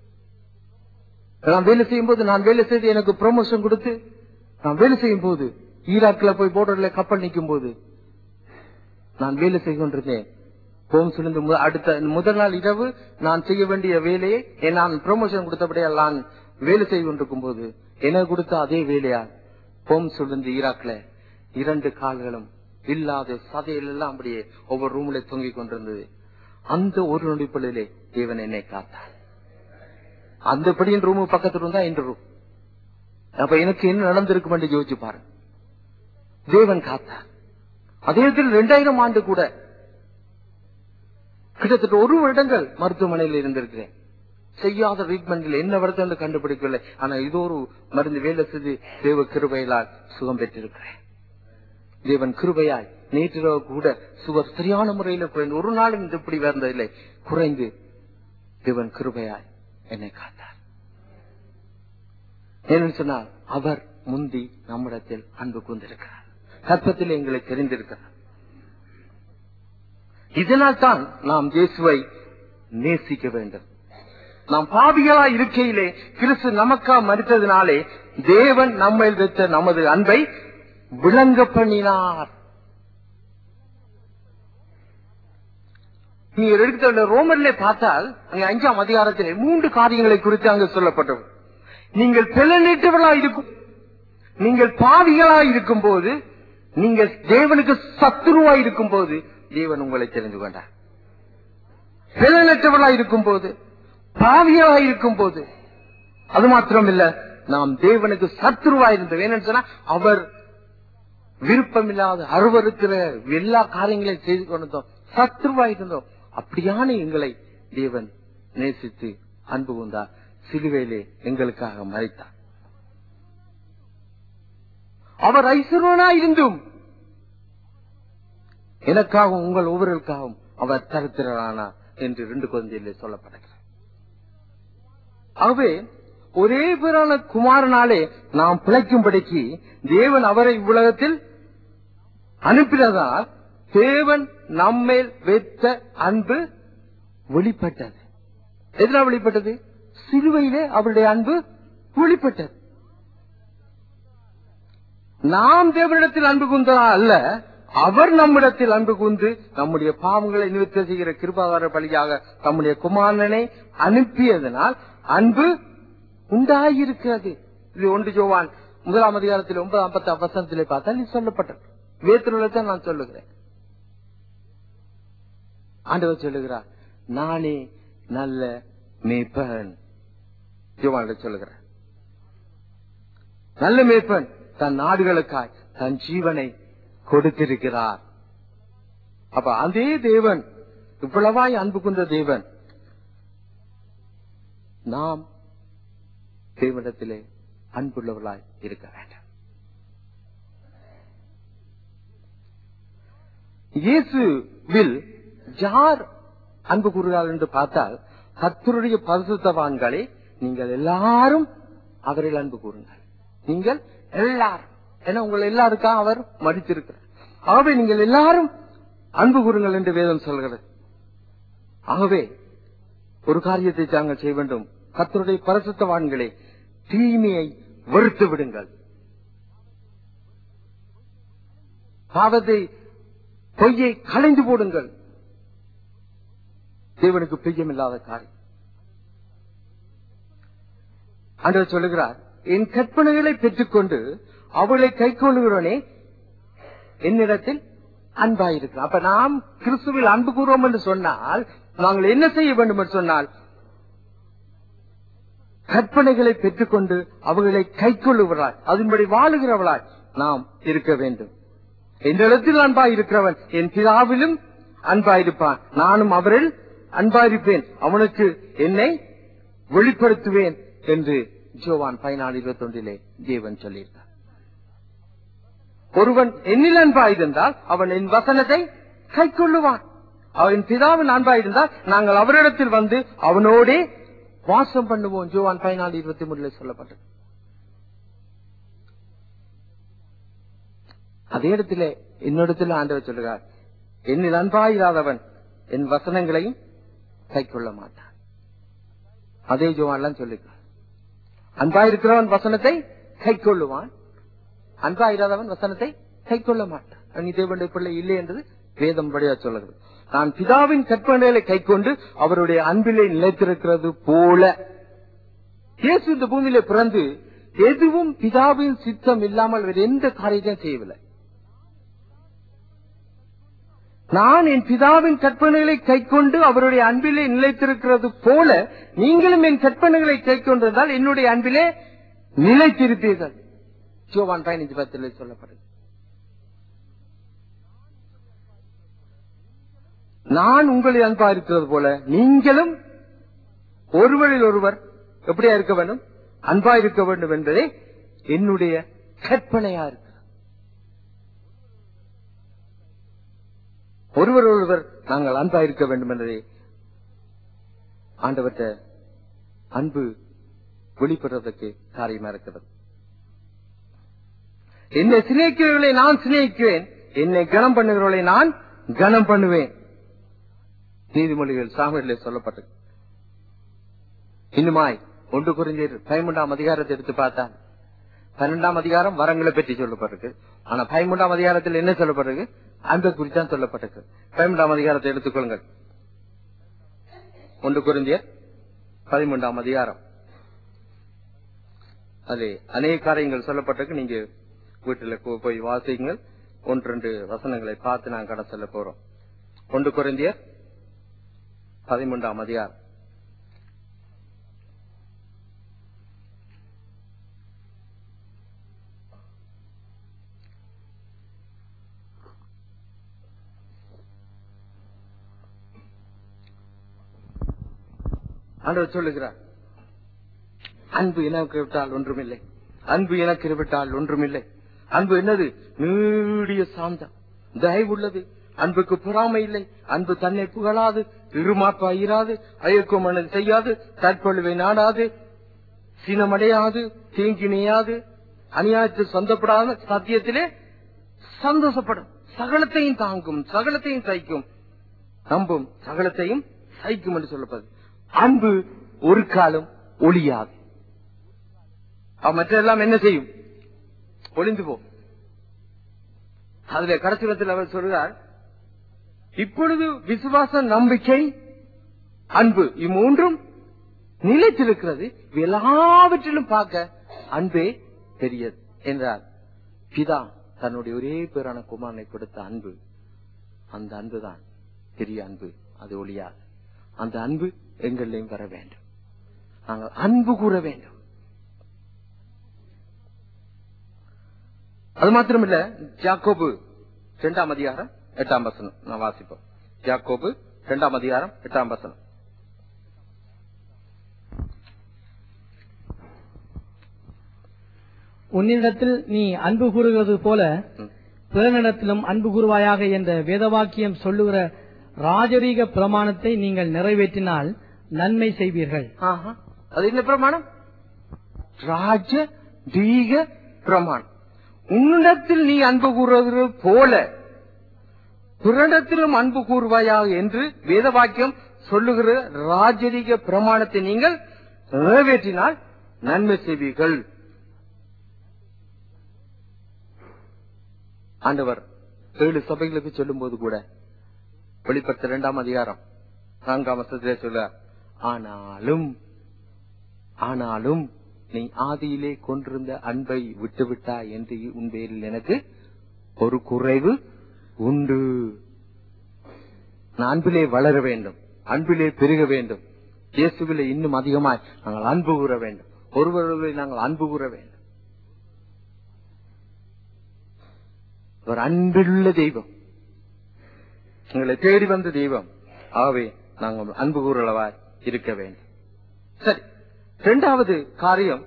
நான் வேலை செய்யும் போது நான் வேலை செய்து எனக்கு ப்ரொமோஷன் கொடுத்து நான் வேலை செய்யும் போது ஈராக்ல போய் போர்டர்ல கப்பல் நிற்கும் போது நான் வேலை செய்து கொண்டிருந்தேன் ஹோம் சுழிந்து மு- அடுத்த முதல் நாள் இரவு நான் செய்ய வேண்டிய வேலையை என் நான் ப்ரொமோஷன் கொடுத்தபடியால் நான் வேலை செய்து கொண்டிருக்கும் போது எனக்கு கொடுத்த அதே வேலையா ஹோம் சுழிந்து ஈராக்ல இரண்டு கால்களும் இல்லாத சதையில் எல்லாம் அப்படியே ஒவ்வொரு ரூம்ல தொங்கிக் கொண்டிருந்தது அந்த ஒரு நொடிப்பொழுதிலே தேவன் என்னை காத்தார் அந்த படியின் ரூம் பக்கத்துல இருந்தா இந்த ரூம் அப்ப எனக்கு என்ன நடந்திருக்கும் என்று யோசிச்சு பாருங்க தேவன் காத்தார் அதே இடத்தில் இரண்டாயிரம் ஆண்டு கூட கிட்டத்தட்ட ஒரு வருடங்கள் மருத்துவமனையில் இருந்திருக்கிறேன் செய்யாத ட்ரீட்மெண்ட்ல என்ன வருத்தம் கண்டுபிடிக்கவில்லை ஆனா இது ஒரு மருந்து வேலை செய்து தேவ கிருபையிலால் சுகம் பெற்றிருக்கிறேன் தேவன் கிருபையாய் நேற்றிரவு கூட சுகர் சரியான முறையில குறைந்து ஒரு நாளும் இது இப்படி வந்ததில்லை குறைந்து தேவன் கிருபையாய் என்னை காத்தார் ஏன்னு சொன்னால் அவர் முந்தி நம்மிடத்தில் அன்பு கூர்ந்திருக்கிறார் கற்பத்தில் எங்களை தெரிந்திருக்கிறார் இதனால் தான் நாம் இயேசுவை நேசிக்க வேண்டும் நாம் பாவிகளா இருக்கையிலே கிறிஸ்து நமக்கா மறித்ததினாலே தேவன் நம்மை வைத்த நமது அன்பை விளங்க பண்ணினார் நீங்க எடுத்த ரோமர்ல பார்த்தால் அங்க அஞ்சாம் அதிகாரத்திலே மூன்று காரியங்களை குறித்து அங்கு சொல்லப்பட்டது நீங்கள் பிளநீட்டவர்களா இருக்கும் நீங்கள் பாவிகளா இருக்கும் போது நீங்கள் தேவனுக்கு சத்துருவா இருக்கும் போது தேவன் உங்களை தெரிந்து கொண்டார் பிறனற்றவர்களாய் இருக்கும் போது பாவியலாய் இருக்கும் போது அது மாத்திரமில்ல நாம் தேவனுக்கு சத்துருவாய் இருந்தோம் ஏன்னு சொன்னா அவர் விருப்பமில்லாத அருவருக்கிற எல்லா காரியங்களையும் செய்து கொண்டிருந்தோம் சத்துருவாய் இருந்தோம் அப்படியான எங்களை தேவன் நேசித்து அன்பு கொண்டார் சிலுவையிலே எங்களுக்காக மறைத்தார் அவர் ஐஸ்வரனா இருந்தும் எனக்காகவும் உங்கள் ஒவ்வொருவருக்காகவும் அவர் தரித்திரனானார் என்று ரெண்டு குழந்தையிலே சொல்லப்படுகிறார் ஆகவே ஒரே பேரான குமாரனாலே நாம் பிழைக்கும்படிக்கு தேவன் அவரை உலகத்தில் அனுப்பினதால் தேவன் நம்மேல் வைத்த அன்பு வெளிப்பட்டது எதனால் வெளிப்பட்டது சிலுவையிலே அவருடைய அன்பு வெளிப்பட்டது நாம் தேவனிடத்தில் அன்பு கூந்ததா அல்ல அவர் நம்மிடத்தில் அன்பு கூர்ந்து நம்முடைய பாவங்களை நிறுத்த செய்கிற கிருபாதார பலியாக தம்முடைய குமாரனை அனுப்பியதனால் அன்பு உண்டாயிருக்கிறது இது ஒன்று ஜோவான் முதலாம் அதிகாரத்தில் ஒன்பதாம் பத்து வசனத்திலே பார்த்தால் இது சொல்லப்பட்டது வேத்திரத்தை நான் சொல்லுகிறேன் ஆண்டவர் சொல்லுகிறார் நானே நல்ல மேய்ப்பன் ஜோவான் சொல்லுகிறார் நல்ல மேய்ப்பன் தன் நாடுகளுக்காய் தன் ஜீவனை கொடுத்திருக்கிறார் அப்ப அதே தேவன் இவ்வளவாய் அன்பு கொண்ட தேவன் நாம் தேவனிடத்திலே அன்புள்ளவர்களாய் இருக்க வேண்டும் இயேசுவில் யார் அன்பு கூறுகிறார் என்று பார்த்தால் கத்தருடைய பரிசுத்தவான்களே நீங்கள் எல்லாரும் அவரில் அன்பு கூறுங்கள் நீங்கள் எல்லாரும் ஏன்னா உங்கள் எல்லாருக்கா அவர் மடித்திருக்கிறார் ஆகவே நீங்கள் எல்லாரும் அன்பு கூறுங்கள் என்று வேதம் சொல்கிறது ஆகவே ஒரு காரியத்தை தாங்கள் செய்ய வேண்டும் கத்தருடைய பரிசுத்தவான்களே தீமையை வெறுத்து விடுங்கள் பாவத்தை பொய்யை களைந்து போடுங்கள் தேவனுக்கு பிரியமில்லாத காரியம் ஆண்டவர் சொல்லுகிறார் என் கற்பனைகளை பெற்றுக்கொண்டு அவளை கை கொள்ளுகிறோனே என்னிடத்தில் அன்பாயிருக்கிறார் அப்ப நாம் கிறிஸ்துவில் அன்பு கூறுவோம் என்று சொன்னால் நாங்கள் என்ன செய்ய வேண்டும் என்று சொன்னால் கற்பனைகளை பெற்றுக்கொண்டு அவர்களை கை கொள்ளுகிறாய் அதன்படி வாழுகிறவளாய் நாம் இருக்க வேண்டும் என்னிடத்தில் அன்பாய் இருக்கிறவன் என் பிதாவிலும் அன்பாயிருப்பான் நானும் அவரில் அன்பாயிருப்பேன் அவனுக்கு என்னை வெளிப்படுத்துவேன் என்று ஜோவான் பதினாலு இருபத்தி ஒன்றிலே தேவன் சொல்லியிருக்கார் ஒருவன் என்னில் அன்பாயிருந்தால் அவன் என் வசனத்தை கை கொள்ளுவான் அவன் பிதாவின் அன்பாயிருந்தால் நாங்கள் அவரிடத்தில் வந்து அவனோடே வாசம் பண்ணுவோம் ஜோவான் பதினாலு இருபத்தி மூணுல சொல்லப்பட்டது அதே இடத்துல என்னிடத்தில் ஆண்டவர் சொல்லுகிறார் என்னில் அன்பாயிராதவன் என் வசனங்களையும் கை கொள்ள மாட்டான் அதே ஜோவான்லாம் சொல்லுகிறார் அன்பாயிருக்கிறவன் வசனத்தை கை கொள்ளுவான் அன்பாயிராதவன் வசனத்தை கை கொள்ள மாட்டான் நீ தேவனுடைய பிள்ளை இல்லை என்றது வேதம் படியா சொல்லுகிறது நான் பிதாவின் கற்பனைகளை கை கொண்டு அவருடைய அன்பிலே நிலைத்திருக்கிறது போல இயேசு இந்த பூமியிலே பிறந்து எதுவும் பிதாவின் சித்தம் இல்லாமல் வேறு எந்த காரியத்தையும் செய்யவில்லை நான் என் பிதாவின் கற்பனைகளை கை கொண்டு அவருடைய அன்பிலே நிலைத்திருக்கிறது போல நீங்களும் என் கற்பனைகளை கை கொண்டிருந்தால் என்னுடைய அன்பிலே நிலைத்திருப்பீர்கள் ஜோவான் பதினஞ்சு பத்தில் சொல்லப்படுது நான் உங்களை அன்பா இருக்கிறது போல நீங்களும் ஒருவரில் ஒருவர் எப்படியா இருக்க வேண்டும் அன்பா இருக்க வேண்டும் என்பதே என்னுடைய கற்பனையா இருக்கு ஒருவர் ஒருவர் நாங்கள் அன்பா இருக்க வேண்டும் என்பதே ஆண்டவர்கிட்ட அன்பு வெளிப்படுறதுக்கு காரியமா இருக்கிறது என்னை சிநேகிக்கிறவர்களை நான் சிநேகிக்கிறேன் என்னை கனம் பண்ணுகிறவர்களை நான் கனம் பண்ணுவேன் நீதிமொழிகள் சாமியிலே சொல்லப்பட்டது இன்னுமாய் ஒன்று குறிஞ்சர் பதிமூன்றாம் அதிகாரத்தை எடுத்து பார்த்தா பன்னெண்டாம் அதிகாரம் வரங்களை பற்றி சொல்லப்பட்டிருக்கு ஆனா பதிமூன்றாம் அதிகாரத்தில் என்ன சொல்லப்பட்டிருக்கு அன்பை குறித்தான் சொல்லப்பட்டிருக்கு பதிமூன்றாம் அதிகாரத்தை எடுத்துக்கொள்ளுங்கள் ஒன்று குறிஞ்சியர் பதிமூன்றாம் அதிகாரம் அது அநேக காரியங்கள் சொல்லப்பட்டிருக்கு நீங்க வீட்டுல போ- போய் வாசிங்கள் ஒன்று ரெண்டு வசனங்களை பார்த்து நான் கடை சொல்ல போறோம் ஒன்று குறைந்தியர் பதிமூன்றாம் அதிகாரம் ஆண்டவர் சொல்லுகிறார் அன்பு எனக்கு விட்டால் ஒன்றுமில்லை அன்பு எனக்கு விட்டால் ஒன்றுமில்லை அன்பு என்னது நீடிய சாந்தம் தயவுள்ளது அன்புக்கு பொறாமை இல்லை அன்பு தன்னை புகழாது இருமாப்பா இராது அயக்குமனது செய்யாது தற்பொழுவை நாடாது சினமடையாது தீங்கிணையாது அநியாயத்து சொந்தப்படாத சத்தியத்திலே சந்தோஷப்படும் சகலத்தையும் தாங்கும் சகலத்தையும் சகிக்கும் நம்பும் சகலத்தையும் சகிக்கும் என்று சொல்லப்படுது அன்பு ஒரு காலம் ஒளியாது அவ மற்றெல்லாம் என்ன செய்யும் ஒளிந்து போ அதுல கடைசிலத்தில் அவர் சொல்கிறார் இப்பொழுது விசுவாச நம்பிக்கை அன்பு இம்மூன்றும் நிலைத்திருக்கிறது இவை எல்லாவற்றிலும் பார்க்க அன்பே பெரியது என்றார் பிதா தன்னுடைய ஒரே பேரான குமாரனை கொடுத்த அன்பு அந்த அன்புதான் பெரிய அன்பு அது ஒளியாது அந்த அன்பு எங்களிலையும் வர வேண்டும் நாங்கள் அன்பு கூற வேண்டும் அது மாத்திரமில்ல ஜாக்கோபு இரண்டாம் அதிகாரம் எட்டாம் வசனம் நான் வாசிப்போம் ஜாக்கோபு இரண்டாம் அதிகாரம் எட்டாம் வசனம் உன்னிடத்தில் நீ அன்பு கூறுகிறது போல ம். பிறனிடத்திலும் அன்பு கூறுவாயாக என்ற வேதவாக்கியம் சொல்லுகிற ராஜரீக பிரமாணத்தை நீங்கள் நிறைவேற்றினால் நன்மை செய்வீர்கள் ஆஹா. அது என்ன பிரமாணம் ராஜ தீக பிரமாணம் உன்னிடத்தில் நீ அன்பு கூறுவது போல பிறனிடத்திலும் அன்பு கூறுவாயாக என்று வேதவாக்கியம் சொல்லுகிற ராஜரீக பிரமாணத்தை நீங்கள் நிறைவேற்றினால் நன்மை செய்வீர்கள் ஆண்டவர் ஏழு சபைகளுக்கு சொல்லும்போது கூட வெளிப்படுத்த இரண்டாம் அதிகாரம் நான்காம் வசத்திலே சொல்ல ஆனாலும் ஆனாலும் நீ ஆதியிலே கொண்டிருந்த அன்பை விட்டுவிட்டாய் என்று உன் பேரில் எனக்கு ஒரு குறைவு உண்டு நான் அன்பிலே வளர வேண்டும் அன்பிலே பெருக வேண்டும் இயேசுவிலே இன்னும் அதிகமாய் நாங்கள் அன்பு கூற வேண்டும் ஒருவர்களை நாங்கள் அன்பு கூற வேண்டும் ஒரு அன்புள்ள தெய்வம் எங்களை தேடி வந்த தெய்வம் ஆகவே நாங்கள் அன்பு கூறளவாய் இருக்க வேண்டும் சரி இரண்டாவது காரியம்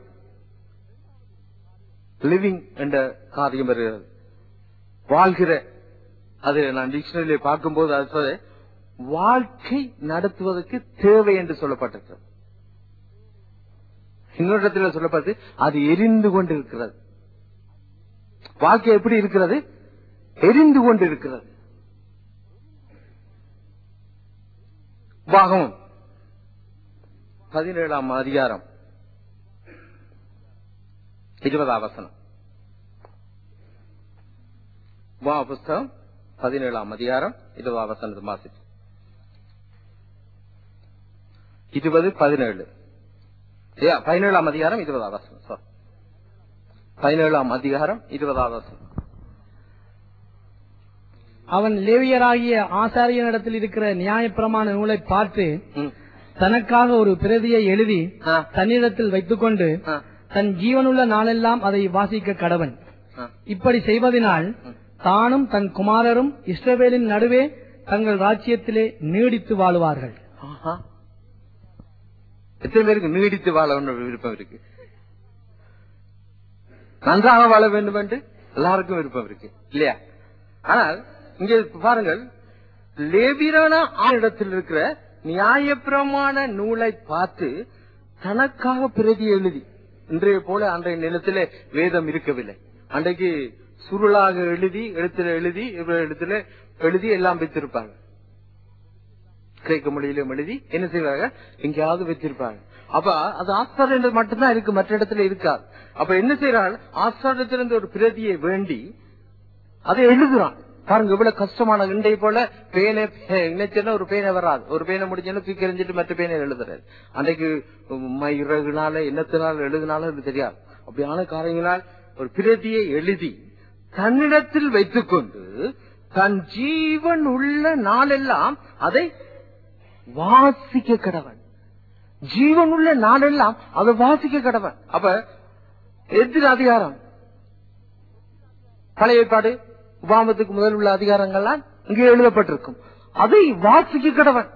லிவிங் என்ற காரியம் வருகிறது வாழ்கிற அது நான் டிக்ஷனரியிலே பார்க்கும்போது அது சொல்ல வாழ்க்கை நடத்துவதற்கு தேவை என்று சொல்லப்பட்டிருக்கிறது இன்னொரு இடத்துல சொல்லப்பட்டு அது எரிந்து கொண்டிருக்கிறது வாழ்க்கை எப்படி இருக்கிறது எரிந்து கொண்டிருக்கிறது பாகம் பதினேழாம் அதிகாரம் இருபதாம் வசனம் வா புஸ்தகம் பதினேழாம் அதிகாரம் இருபதாம் வசனத்தை வாசிச்சு இருபது பதினேழு ஏ, பதினேழாம் அதிகாரம் இருபதாம் வசனம் sorry. பதினேழாம் அதிகாரம் இருபதாம் வசனம் அவன் லேவியராகிய ஆசாரியனிடத்தில் இருக்கிற நியாயப்பிரமாண நூலை பார்த்து ம். தனக்காக ஒரு பிரதியை எழுதி ஆ, தன்னிடத்தில் வைத்துக்கொண்டு ஆ, தன் ஜீவனுள்ள நாளெல்லாம் அதை வாசிக்க கடவன் ஆ. இப்படி செய்வதனால் தானும் தன் குமாரரும் இஸ்ரவேலின் நடுவே தங்கள் ராஜ்யத்திலே நீடித்து வாழுவார்கள் ஆஹா. எத்தனை பேருக்கு நீடித்து வாழ ஒன்று விருப்பம் இருக்கு நன்றாக வாழ வேண்டும் என்று எல்லாருக்கும் விருப்பம் இருக்கு இல்லையா ஆனால் இங்க பாருங்கள் லேபிரான இடத்தில் இருக்கிற நியாயப்பிரமாண நூலை பார்த்து தனக்காக பிரதி எழுதி இன்றைய போல அன்றைய நிலத்திலே வேதம் இருக்கவில்லை அன்றைக்கு சுருளாக எழுதி எழுத்துல எழுதி இவர எழுத்துல எழுதி எல்லாம் வைத்திருப்பாங்க கிரேக்க மொழியிலும் எழுதி என்ன செய்வாங்க எங்கேயாவது வச்சிருப்பாங்க அப்ப அது ஆஸ்திரேலியத்தில் மட்டும்தான் இருக்கு மற்ற இடத்துல இருக்காது அப்ப என்ன செய்யறாள் ஆஸ்திரேலியத்திலிருந்து ஒரு பிரதியை வேண்டி அதை எழுதுறான் பாருங்க இவ்வளவு கஷ்டமான இண்டை போல பேனை நினைச்சேன்னா ஒரு பேனை வராது ஒரு பேனை முடிஞ்சேன்னா தூக்கி எறிஞ்சிட்டு மற்ற பேனை எழுதுறாரு அன்றைக்கு மயிரகுனால என்னத்தினால எழுதினாலும் எனக்கு தெரியாது அப்படியான காரியங்களால் ஒரு பிரதியை எழுதி தன்னிடத்தில் வைத்துக்கொண்டு தன் ஜீவன் உள்ள நாளெல்லாம் அதை வாசிக்க கடவன் ஜீவன் உள்ள நாளெல்லாம் அதை வாசிக்க கடவன் அப்ப எதிர் அதிகாரம் பழைய ஏற்பாடு உபாமத்துக்கு முதல் உள்ள அதிகாரங்கள்லாம் இங்கே எழுதப்பட்டிருக்கும் அதை வாசிக்க கடவன்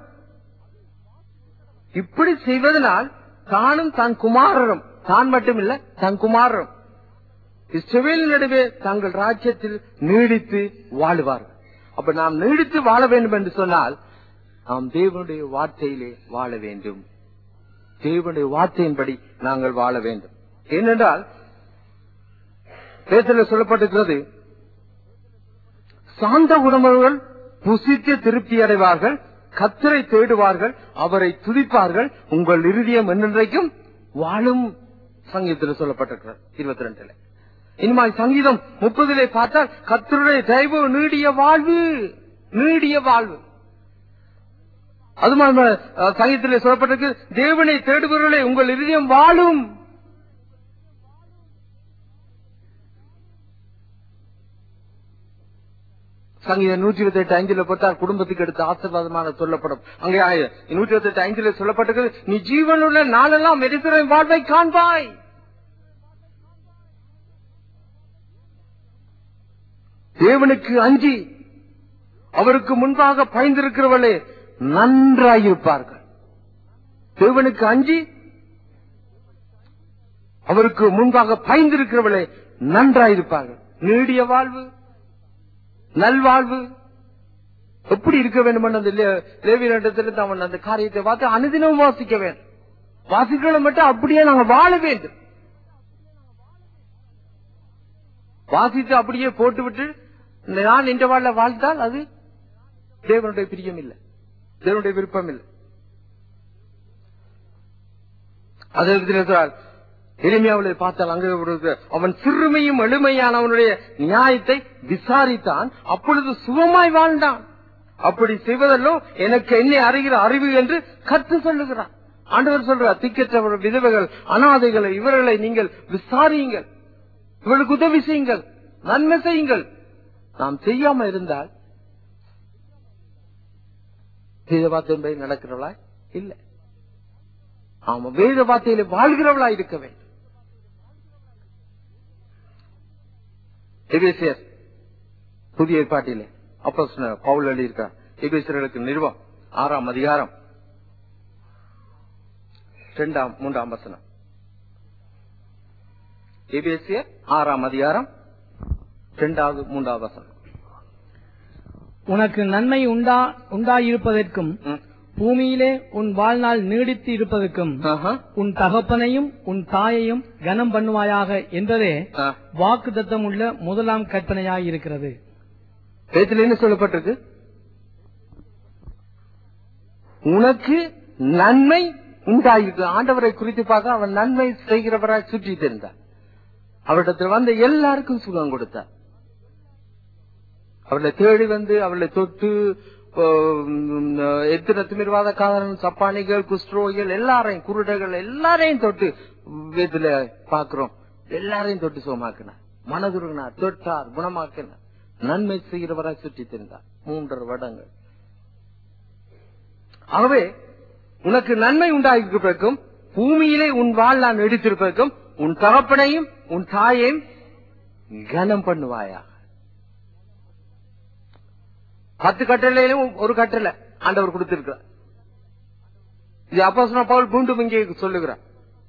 இப்படி செய்வதனால் தானும் தன் குமாரரும் தான் மட்டுமில்ல தன் குமாரரும் இஸ்ரவேல் நடுவே தங்கள் ராஜ்யத்தில் நீடித்து வாழுவார்கள் அப்ப நாம் நீடித்து வாழ வேண்டும் என்று சொன்னால் நாம் தேவனுடைய வார்த்தையிலே வாழ வேண்டும் தேவனுடைய வார்த்தையின்படி நாங்கள் வாழ வேண்டும் ஏனென்றால் பேசல சொல்லப்பட்டிருக்கிறது சாந்த உடம்புகள் புசித்து திருப்தி அடைவார்கள் கத்தரை தேடுவார்கள் அவரை துதிப்பார்கள் உங்கள் இருதயம் என்னென்றைக்கும் வாழும் சங்கீதத்தில் சொல்லப்பட்டிருக்கிறது இருபத்தி ரெண்டுல இனிமாய் சங்கீதம் முப்பதிலே பார்த்தால் கத்தருடைய தயவு நீடிய வாழ்வு நீடிய வாழ்வு அது மாதிரி அஹ், சங்கீதத்திலே சொல்லப்பட்டிருக்கு தேவனை தேடுபவர்களே உங்கள் இருதயம் வாழும் சங்கீதம் நூற்றி இருபத்தி எட்டு ஐந்துல பார்த்தால் குடும்பத்துக்கு எடுத்து ஆசீர்வாதமான சொல்லப்படும் அங்கே ஆய- நூற்றி இருபத்தி எட்டு ஐந்துல சொல்லப்பட்டிருக்கிறது நீ ஜீவனுள்ள நாளெல்லாம் எரிசிற வாழ்வை காண்பாய் தேவனுக்கு அஞ்சி அவருக்கு முன்பாக பயந்திருக்கிறவர்களே நன்றாயிருப்பார்கள் தேவனுக்கு அஞ்சி அவருக்கு முன்பாக பயந்திருக்கிறவர்களே நன்றாயிருப்பார்கள் நீடிய வாழ்வு நல்வாழ்வு எப்படி இருக்க வேண்டும் அந்த லே- லேவியரிடத்திலிருந்து அவன் அந்த காரியத்தை பார்த்து அனுதினம் வாசிக்க வேண்டும் வாசிக்கலாம் மட்டும் அப்படியே நாங்க வாழ வேண்டும் வாசித்து அப்படியே போட்டுவிட்டு நான் இந்த வாழ வாழ்ந்தால் அது தேவனுடைய பிரியம் இல்லை தேவனுடைய விருப்பம் இல்லை அதே விதத்தில் எளிமையாவிலே பார்த்தால் அங்கே ஒரு அவன் சிறுமையும் எளிமையானவனுடைய நியாயத்தை விசாரித்தான் அப்பொழுது சுகமாய் வாழ்ந்தான் அப்படி செய்வதல்லோ எனக்கு என்னை அறிகிற அறிவு என்று கற்று சொல்லுகிறான் ஆண்டவர் சொல்றார் திக்கற்றவர் விதவைகள் அனாதைகளை இவர்களை நீங்கள் விசாரியுங்கள் இவர்களுக்கு உதவி செய்யுங்கள் நன்மை செய்யுங்கள் நாம் செய்யாம இருந்தால் வேத வார்த்தை நடக்கிறவளா இல்ல ஆமா வேத வார்த்தையில வாழ்கிறவளா இருக்க வேண்டும் எபேசியர் புதிய ஏற்பாட்டிலே அப்போ பவுல் எழுதியிருக்கார் எபேசியர்களுக்கு நிறுவம் ஆறாம் அதிகாரம் இரண்டாம் மூன்றாம் வசனம் எபேசியர் ஆறாம் அதிகாரம் இரண்டாவது மூன்றாவது வசனம் உனக்கு நன்மை உண்டா உண்டாயிருப்பதற்கும் ம். பூமியிலே உன் வாழ்நாள் நீடித்து இருப்பதற்கும் ஆஹா. உன் தகப்பனையும் உன் தாயையும் கனம் பண்ணுவாயாக என்பதே ஆ. வாக்கு உள்ள முதலாம் கற்பனையாய் இருக்கிறது பேத்துல என்ன சொல்லப்பட்டிருக்கு உனக்கு நன்மை உண்டாயிருக்கு ஆண்டவரை குறித்து பார்க்க அவன் நன்மை செய்கிறவராய் சுற்றி தெரிந்தார் அவரிடத்தில் வந்த எல்லாருக்கும் சுகம் கொடுத்தார் அவளை தேடி வந்து அவளை தொட்டு ஆம், எத்தனை திமிர்வாத காதலன் சப்பானிகள் குஸ்ட்ரோகிகள் எல்லாரையும் குருடர்கள் எல்லாரையும் தொட்டு இதுல பாக்குறோம் எல்லாரையும் தொட்டு சுகமாக்கினார் மனதுருகினார் தொட்டார் குணமாக்கினார் நன்மை செய்கிறவராய் சுற்றி தெரிந்தார் மூன்றரை வருடங்கள் ஆகவே உனக்கு நன்மை உண்டாயிருப்பதற்கும் பூமியிலே உன் வாழ் நான் எடுத்திருப்பதற்கும் உன் தகப்பனையும் உன் தாயையும் கனம் பண்ணுவாயாக பத்து கட்டளையிலும் ஒரு கட்டளை ஆண்டவர் கொடுத்திருக்கிறார் இது அப்போ பவுல் மீண்டும் இங்கே சொல்லுகிறார்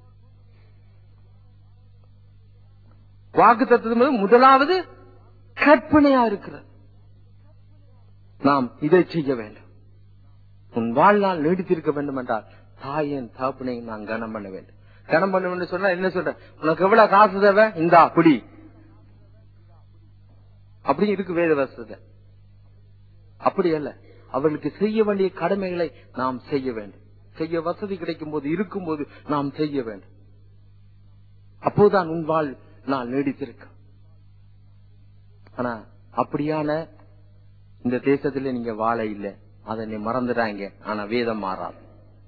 வாக்கு தத்துவம் முதலாவது கற்பனையா இருக்கிறது நாம் இதை செய்ய வேண்டும் உன் வாழ்நாள் நீடித்திருக்க வேண்டும் என்றால் தாயின் தாப்பனையும் நான் கனம் பண்ண வேண்டும் கனம் பண்ண வேண்டும் சொன்னா என்ன சொல்ற உனக்கு எவ்வளவு காசு தேவை இந்தா அப்படி அப்படி இருக்கு வேத வசத அப்படி அல்ல அவர்களுக்கு செய்ய வேண்டிய கடமைகளை நாம் செய்ய வேண்டும் செய்ய வசதி கிடைக்கும் போது இருக்கும் போது நாம் செய்ய வேண்டும் அப்போதான் உன் வாழ் நான் நீடித்திருக்கும் ஆனா அப்படியான இந்த தேசத்துல நீங்க வாழ இல்லை அதை நீ மறந்துடாங்க ஆனா வேதம் மாறாது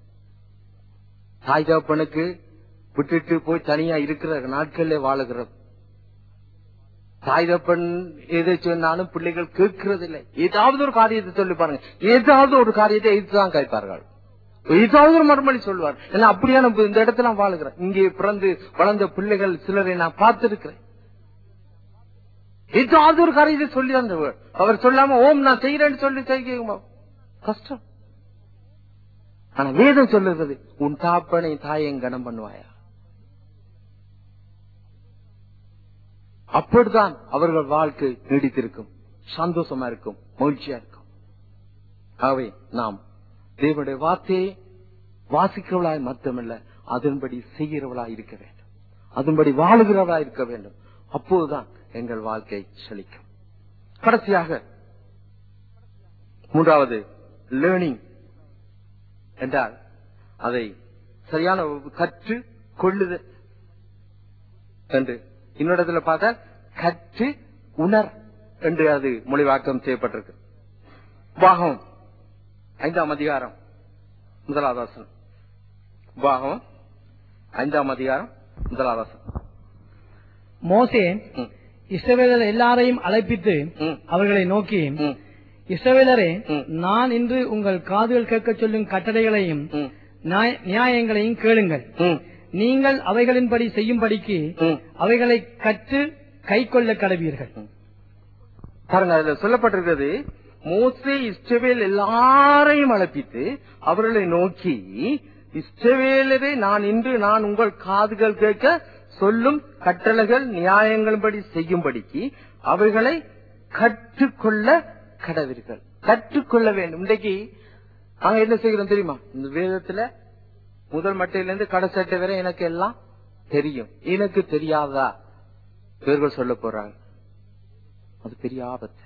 தாய் தகப்பனுக்கு விட்டுட்டு போய் தனியா இருக்கிற நாட்கள்ல வாழுகிற தாய் தப்பன் எதை சொன்னாலும் பிள்ளைகள் கேட்கிறது இல்லை ஏதாவது ஒரு காரியத்தை சொல்லி பாருங்க ஏதாவது ஒரு காரியத்தை எதிர்த்துதான் கேட்பார்கள் ஏதாவது ஒரு மறுமொழி சொல்லுவார் ஏன்னா அப்படியா நம்ம இந்த இடத்துல நான் வாழுகிறேன் இங்கே பிறந்து வளர்ந்த பிள்ளைகள் சிலரை நான் பார்த்திருக்கிறேன் ஏதாவது ஒரு காரியத்தை சொல்லி அந்த அவர் சொல்லாம ஓம் நான் செய்யறேன்னு சொல்லி செய்ய கஷ்டம் ஆனா வேதம் சொல்லுகிறது உன் தாப்பனை தாயையும் கனம் பண்ணுவாயா அப்படித்தான் அவர்கள் வாழ்க்கை நீடித்திருக்கும் சந்தோஷமா இருக்கும் மகிழ்ச்சியா இருக்கும் ஆகவே நாம் தேவனுடைய வார்த்தையை வாசிக்கிறவளாய் மட்டுமல்ல அதன்படி செய்கிறவளாய் இருக்க வேண்டும் அதன்படி வாழுகிறவளாய் இருக்க வேண்டும் அப்போதுதான் எங்கள் வாழ்க்கை செழிக்கும் கடைசியாக மூன்றாவது லேர்னிங் என்றால் அதை சரியான கற்று கொள்ளுதல் என்று இன்னொரு பார்த்தா கற்று உணர் என்று அது மொழிவாக்கம் செய்யப்பட்டிருக்கு பாகம் ஐந்தாம் அதிகாரம் முதலாவது வசனம் பாகம் ஐந்தாம் அதிகாரம் முதலாவது வசனம் மோசே ம், இஸ்ரவேலர் எல்லாரையும் அழைப்பித்து ம், அவர்களை நோக்கி ம், இஸ்ரவேலரே ம். நான் இன்று உங்கள் காதுகள் கேட்கச் சொல்லும் கட்டளைகளையும் ம், நியாய- நியாயங்களையும் கேளுங்கள் ம், நீங்கள் அவைகளின்படி செய்யும்படிக்கு ம். அவைகளை கற்று கைக்கொள்ள கடவீர்கள் பாருங்க அதுல சொல்லப்பட்டிருக்கிறது மோசே இஸ்ரவேல் எல்லாரையும் அழைப்பித்து அவர்களை நோக்கி இஸ்ரவேலரே நான் இன்று நான் உங்கள் காதுகள் கேட்க சொல்லும் கட்டளைகள் நியாயங்களின்படி செய்யும்படிக்கு அவைகளை கற்றுக்கொள்ள கடவீர்கள் கற்றுக்கொள்ள வேண்டும் இன்றைக்கு நாங்க என்ன செய்கிறோம் தெரியுமா இந்த வேதத்துல முதல் மட்டையிலிருந்து கடைசட்டை வரை எனக்கு எல்லாம் தெரியும் எனக்கு தெரியாதா பேர்கள் சொல்ல போறாங்க அது பெரிய ஆபத்து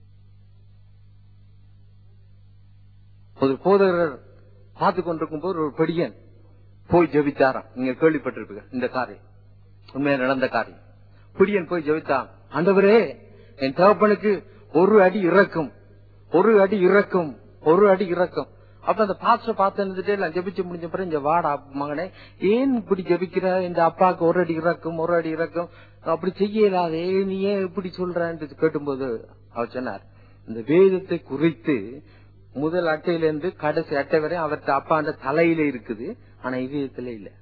ஒரு போதகர் பார்த்து கொண்டிருக்கும் போது ஒரு பெடியன் போய் ஜெபித்தாராம் நீங்க கேள்விப்பட்டிருப்பீங்க இந்த காரியம் உண்மையா நடந்த காரியம் பிடியன் போய் ஜெபித்தான் ஆண்டவரே என் தகப்பனுக்கு ஒரு அடி இறக்கும் ஒரு அடி இறக்கும் ஒரு அடி இறக்கும் அப்ப அந்த பாஸ்டர் பார்த்து இருந்துட்டு எல்லாம் ஜெபிச்சு முடிஞ்ச பிறகு இங்க வாடா மகனே ஏன் இப்படி ஜெபிக்கிற இந்த அப்பாவுக்கு ஒரு அடி இறக்கும் ஒரு அடி இறக்கும் அப்படி செய்யலாதே நீ ஏன் இப்படி சொல்றன்னு கேட்டும்போது அவர் சொன்னார் இந்த வேதத்தை குறித்து முதல் அட்டையிலிருந்து கடைசி அட்டை வரை அவர்கிட்ட அப்பா அந்த தலையில இருக்குது ஆனா இதயத்துல இல்ல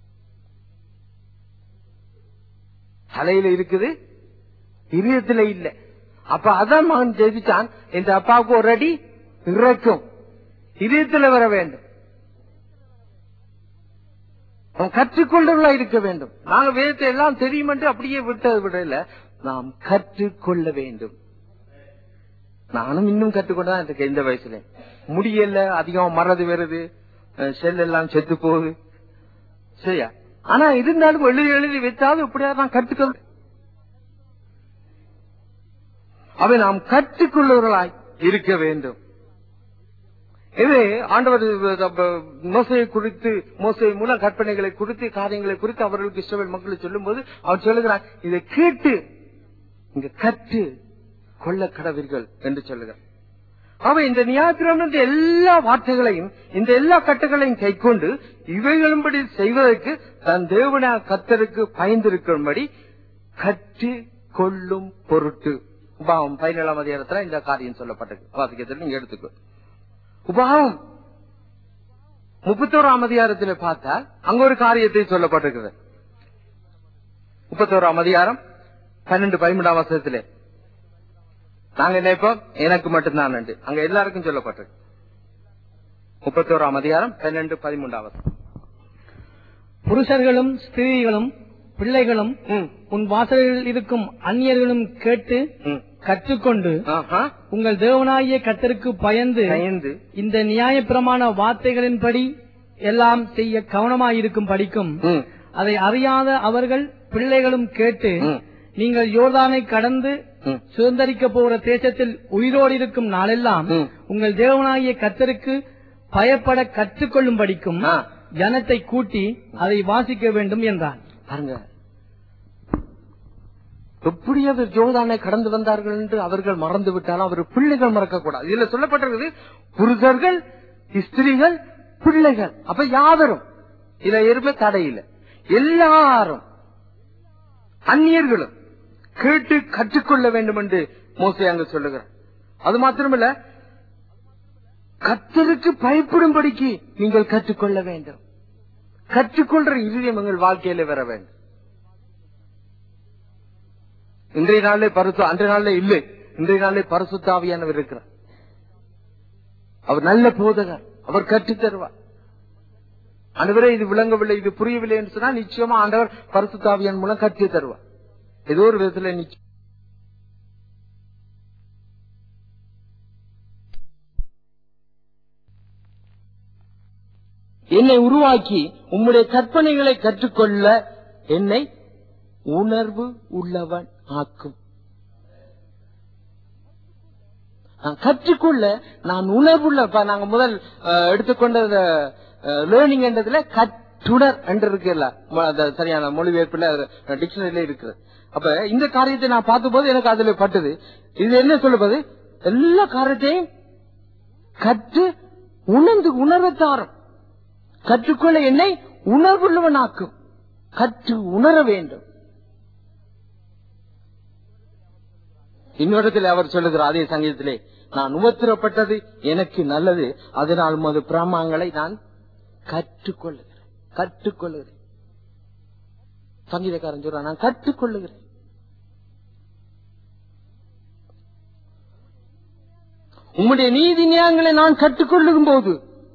தலையில இருக்குது இதயத்துல இல்ல அப்ப அதான் மகன் ஜெயிச்சான் இந்த அப்பாவுக்கு ஒரு அடி இறக்கும் இதயத்துல வர வேண்டும் அவன் கற்றுக்கொண்டவர்களா இருக்க வேண்டும் நாங்க வேதத்தை எல்லாம் தெரியும் என்று அப்படியே விட்டது விடல நாம் கற்றுக்கொள்ள வேண்டும் நானும் இன்னும் கற்றுக்கொண்டுதான் இருக்கேன் இந்த வயசுல முடியல அதிகம் மறதி வருது அஹ் செல் எல்லாம் செத்து போகுது சரியா ஆனா இருந்தாலும் எழுதி எழுதி வச்சாலும் இப்படியா நான் கற்றுக்கொள் அவை நாம் கற்றுக்கொள்ளுவர்களாய் இருக்க வேண்டும் இது ஆண்டவர் மோசையை குறித்து மோசை மூலம் கற்பனைகளை குறித்து காரியங்களை குறித்து அவர்களுக்கு இஸ்ரவேல் மக்களை சொல்லும் போது அவர் சொல்லுகிறார் இதை கேட்டு இங்க கற்று கொள்ள கடவீர்கள் என்று சொல்லுகிறார் அவ இந்த நியாயப்பிரமண எல்லா வார்த்தைகளையும் இந்த எல்லா கட்டுகளையும் கைக்கொண்டு இவைகளும்படி செய்வதற்கு தன் தேவனா கத்தருக்கு பயந்திருக்கும்படி கற்று கொள்ளும் பொருட்டு உபாவம் பதினேழாம் அதிகாரத்துல இந்த காரியம் சொல்லப்பட்டது வாசிக்கிறதுல நீங்க எடுத்துக்கோ உபாவம் முப்பத்தோராம் அதிகாரத்துல பார்த்தா அங்க ஒரு காரியத்தை சொல்லப்பட்டிருக்கிறது முப்பத்தோராம் அதிகாரம் பன்னெண்டு பதிமூன்றாம் வருஷத்திலே நாங்க நினைப்போம் எனக்கு மட்டும்தான் உண்டு. அங்க எல்லாருக்கும் சொல்லப்பட்டிருக்கு முப்பத்தோராம் அதிகாரம் பன்னெண்டு பதிமூன்றாம் வருஷம் புருஷர்களும் ஸ்திரீகளும் பிள்ளைகளும் ம், உன் வாசலில் இருக்கும் அந்நியர்களும் கேட்டு ம். கற்றுக்கொண்டு ஆஹா. உங்கள் தேவனாகிய கத்தருக்கு பயந்து பயந்து இந்த நியாயப்பிரமாண வார்த்தைகளின்படி எல்லாம் செய்ய கவனமாயிருக்கும் படிக்கும் ம், அதை அறியாத அவர்கள் பிள்ளைகளும் கேட்டு ம், நீங்கள் யோர்தானை கடந்து ம், சுதந்திரிக்க போகிற தேசத்தில் உயிரோடு இருக்கும் நாளெல்லாம் ம். உங்கள் தேவனாகிய கத்தருக்கு பயப்பட கற்றுக்கொள்ளும் படிக்கும் ஆ. ஜனத்தை கூட்டி அதை வாசிக்க வேண்டும் என்றான் பாருங்க எப்படி அவர் ஜோதானை கடந்து வந்தார்கள் என்று அவர்கள் மறந்து விட்டாலும் அவர் பிள்ளைகள் மறக்க கூடாது இதுல சொல்லப்பட்டிருக்குது புருஷர்கள் ஸ்திரீகள் பிள்ளைகள் அப்ப யாவரும் இதுல எருமை தடையில எல்லாரும் அந்நியர்களும் கேட்டு கற்றுக்கொள்ள வேண்டும் என்று மோசே அங்கு சொல்லுகிறார் அது மாத்திரமல்ல கத்தருக்கு பயப்படும்படிக்கு நீங்கள் கற்றுக்கொள்ள வேண்டும் கற்றுக்கொள்ற இருதயம் எங்கள் வாழ்க்கையில வர வேண்டும் இன்றைய நாளிலே பரிசு அன்றைய நாளிலே இல்லை இன்றைய நாளிலே பரிசுத்தாவியானவர் இருக்கிறார் அவர் நல்ல போதகர் அவர் கற்றுத் தருவார் ஆண்டவரே இது விளங்கவில்லை இது புரியவில்லை என்று சொன்னால் நிச்சயமா ஆண்டவர் பரிசுத்தாவியான் மூலம் கற்றுத் தருவார் ஏதோ ஒரு விதத்துல நிச்சயம் என்னை உருவாக்கி உம்முடைய கற்பனைகளை கற்றுக்கொள்ள என்னை உணர்வு உள்ளவன் ஆக்கும் நான் கற்றுக்கொள்ள நான் உணர்வுள்ள இப்ப நாங்க முதல் அஹ், எடுத்துக்கொண்ட லேர்னிங் என்றதுல கற்றுணர் என்று இருக்குல்ல ம- அது சரியான மொழிபெயர்ப்புல டிக்ஷனரியில இருக்குது அப்ப இந்த காரியத்தை நான் பார்த்தபோது எனக்கு அதுல பட்டது இது என்ன சொல்லுவது எல்லா காரியத்தையும் கற்று உணர்ந்து உணர்வத்தாரும் கற்றுக்கொள்ள என்னை உணர்வுள்ளவனாக்கும் கற்று உணர வேண்டும் இன்னொருத்தில் அவர் சொல்லுகிறார் அதே சங்கீதத்திலே நான் உபத்திரப்பட்டது எனக்கு நல்லது அதனால் உமது பிரமாங்களை நான் கற்றுக்கொள்ளுகிறேன் கற்றுக்கொள்ளுகிறேன் சங்கீதக்காரன் சொல்றான் நான் கற்றுக்கொள்ளுகிறேன் உம்முடைய நீதி நியாயங்களை நான் கற்றுக்கொள்ளும் போது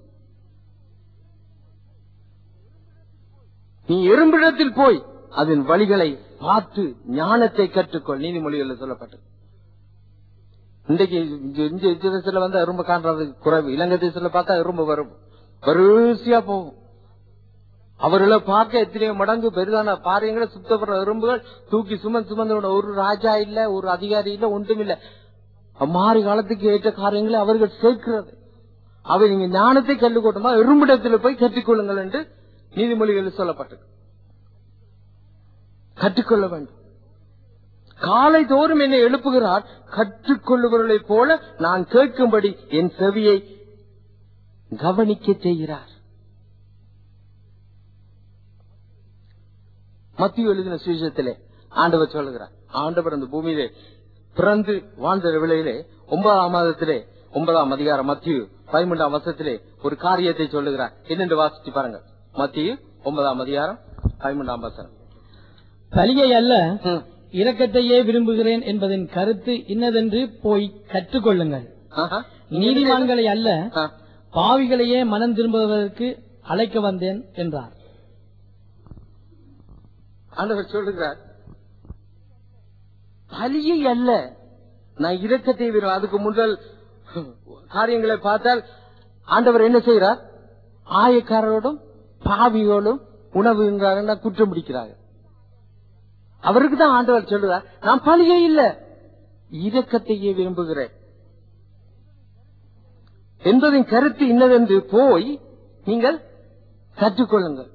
நீ எறும்பிடத்தில் போய் அதன் வழிகளை பார்த்து ஞானத்தை கற்றுக்கொள் நீதிமொழிகளில் சொல்லப்பட்டது இன்றைக்கு இங்க- இங்க இந்த தேசத்துல வந்து எறும்பு காண்றது குறைவு இலங்கை தேசத்துல பார்த்தா எறும்பு வரும் வரிசையா போகும் அவர்களை பார்க்க எத்தனையோ மடங்கு பெரிதான பாரியங்களை சுத்தப்படுற எறும்புகள் தூக்கி சுமந்து சுமந்து ஒரு ராஜா இல்ல ஒரு அதிகாரி இல்ல ஒன்றும் இல்ல மாறி காலத்துக்கு ஏற்ற காரியங்களை அவர்கள் சேர்க்கிறது அவை நீங்க ஞானத்தை கற்றுக்கொட்டுமா எறும்பிடத்தில் போய் கற்றுக்கொள்ளுங்கள் என்று நீதிமொழிகளில் சொல்லப்பட்டது கற்றுக்கொள்ள வேண்டும் காலை தோறும் என்னை எழுப்புகிறார் கற்றுக்கொள்ளுபவர்களைப் போல நான் கேட்கும்படி என் செவியை கவனிக்க செய்கிறார் மத்திய எழுதின சுவிசேஷத்திலே ஆண்டவர் சொல்லுகிறார் ஆண்டவர் அந்த பூமியிலே பிறந்து வாழ்ந்த விலையிலே ஒன்பதாம் மாதத்திலே ஒன்பதாம் அதிகாரம் மத்திய பதிமூன்றாம் வருஷத்திலே ஒரு காரியத்தை சொல்லுகிறார் என்னென்று வாசிச்சு பாருங்க மத்திய ஒன்பதாம் அதிகாரம் பதிமூன்றாம் வருஷம் பலியை அல்ல ம். இரக்கத்தையே விரும்புகிறேன் என்பதின் கருத்து இன்னதென்று போய் கற்றுக்கொள்ளுங்கள் ஆஹா. நீதிமான்களை அல்ல ஆ. பாவிகளையே மனம் திரும்புவதற்கு அழைக்க வந்தேன் என்றார் ஆண்டவர் சொல்லுகிறார் பலியை அல்ல நான் இரக்கத்தை விரும்ப அதுக்கு முதல் காரியங்களை பார்த்தால் ஆண்டவர் என்ன செய்கிறார் ஆயக்காரரோடும் பாவியோடும் உணவுங்கிறாங்க குற்றம் பிடிக்கிறாங்க அவருக்கு தான் ஆண்டவர் சொல்லுகிறார் நான் பலியை இல்ல இரக்கத்தையே விரும்புகிறேன் என்பதின் கருத்து இன்னதென்று போய் நீங்கள் கற்றுக்கொள்ளுங்கள்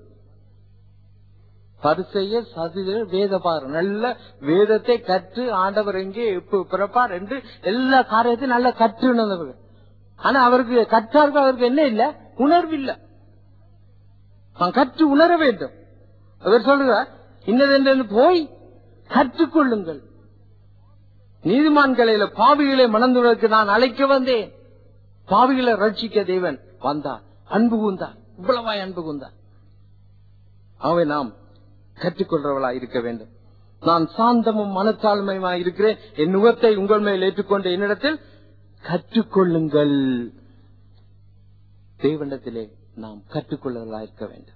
பரிசெயர் சதிதர் வேதபார் நல்ல வேதத்தை கற்று ஆண்டவர் எங்கே எப்ப பிறப்பார் என்று எல்லா காரியத்தையும் நல்லா கற்றுணர்ந்தவர் ஆனா அவருக்கு கற்றார்கள் அவருக்கு என்ன இல்ல உணர்வு இல்ல அவன் கற்று உணர வேண்டும் அவர் சொல்லுகிறார் இன்னதென்று போய் கற்றுக்கொள்ளுங்கள் நீதிமான்களை இல்ல, பாவிகளை மணந்துவதற்கு நான் அழைக்க வந்தேன் பாவிகளை ரட்சிக்க தேவன் வந்தார் அன்பு கூந்தார் இவ்வளவாய் அன்பு கூந்தார் அவை நாம் கற்றுக்கொள்றவளா இருக்க வேண்டும் நான் சாந்தமும் மனத்தாழ்மையுமா இருக்கிறேன் என் நுகத்தை உங்கள் மேல் ஏற்றுக்கொண்ட என்னிடத்தில் கற்றுக்கொள்ளுங்கள் தேவனிடத்திலே நாம் கற்றுக்கொள்ளுவதா இருக்க வேண்டும்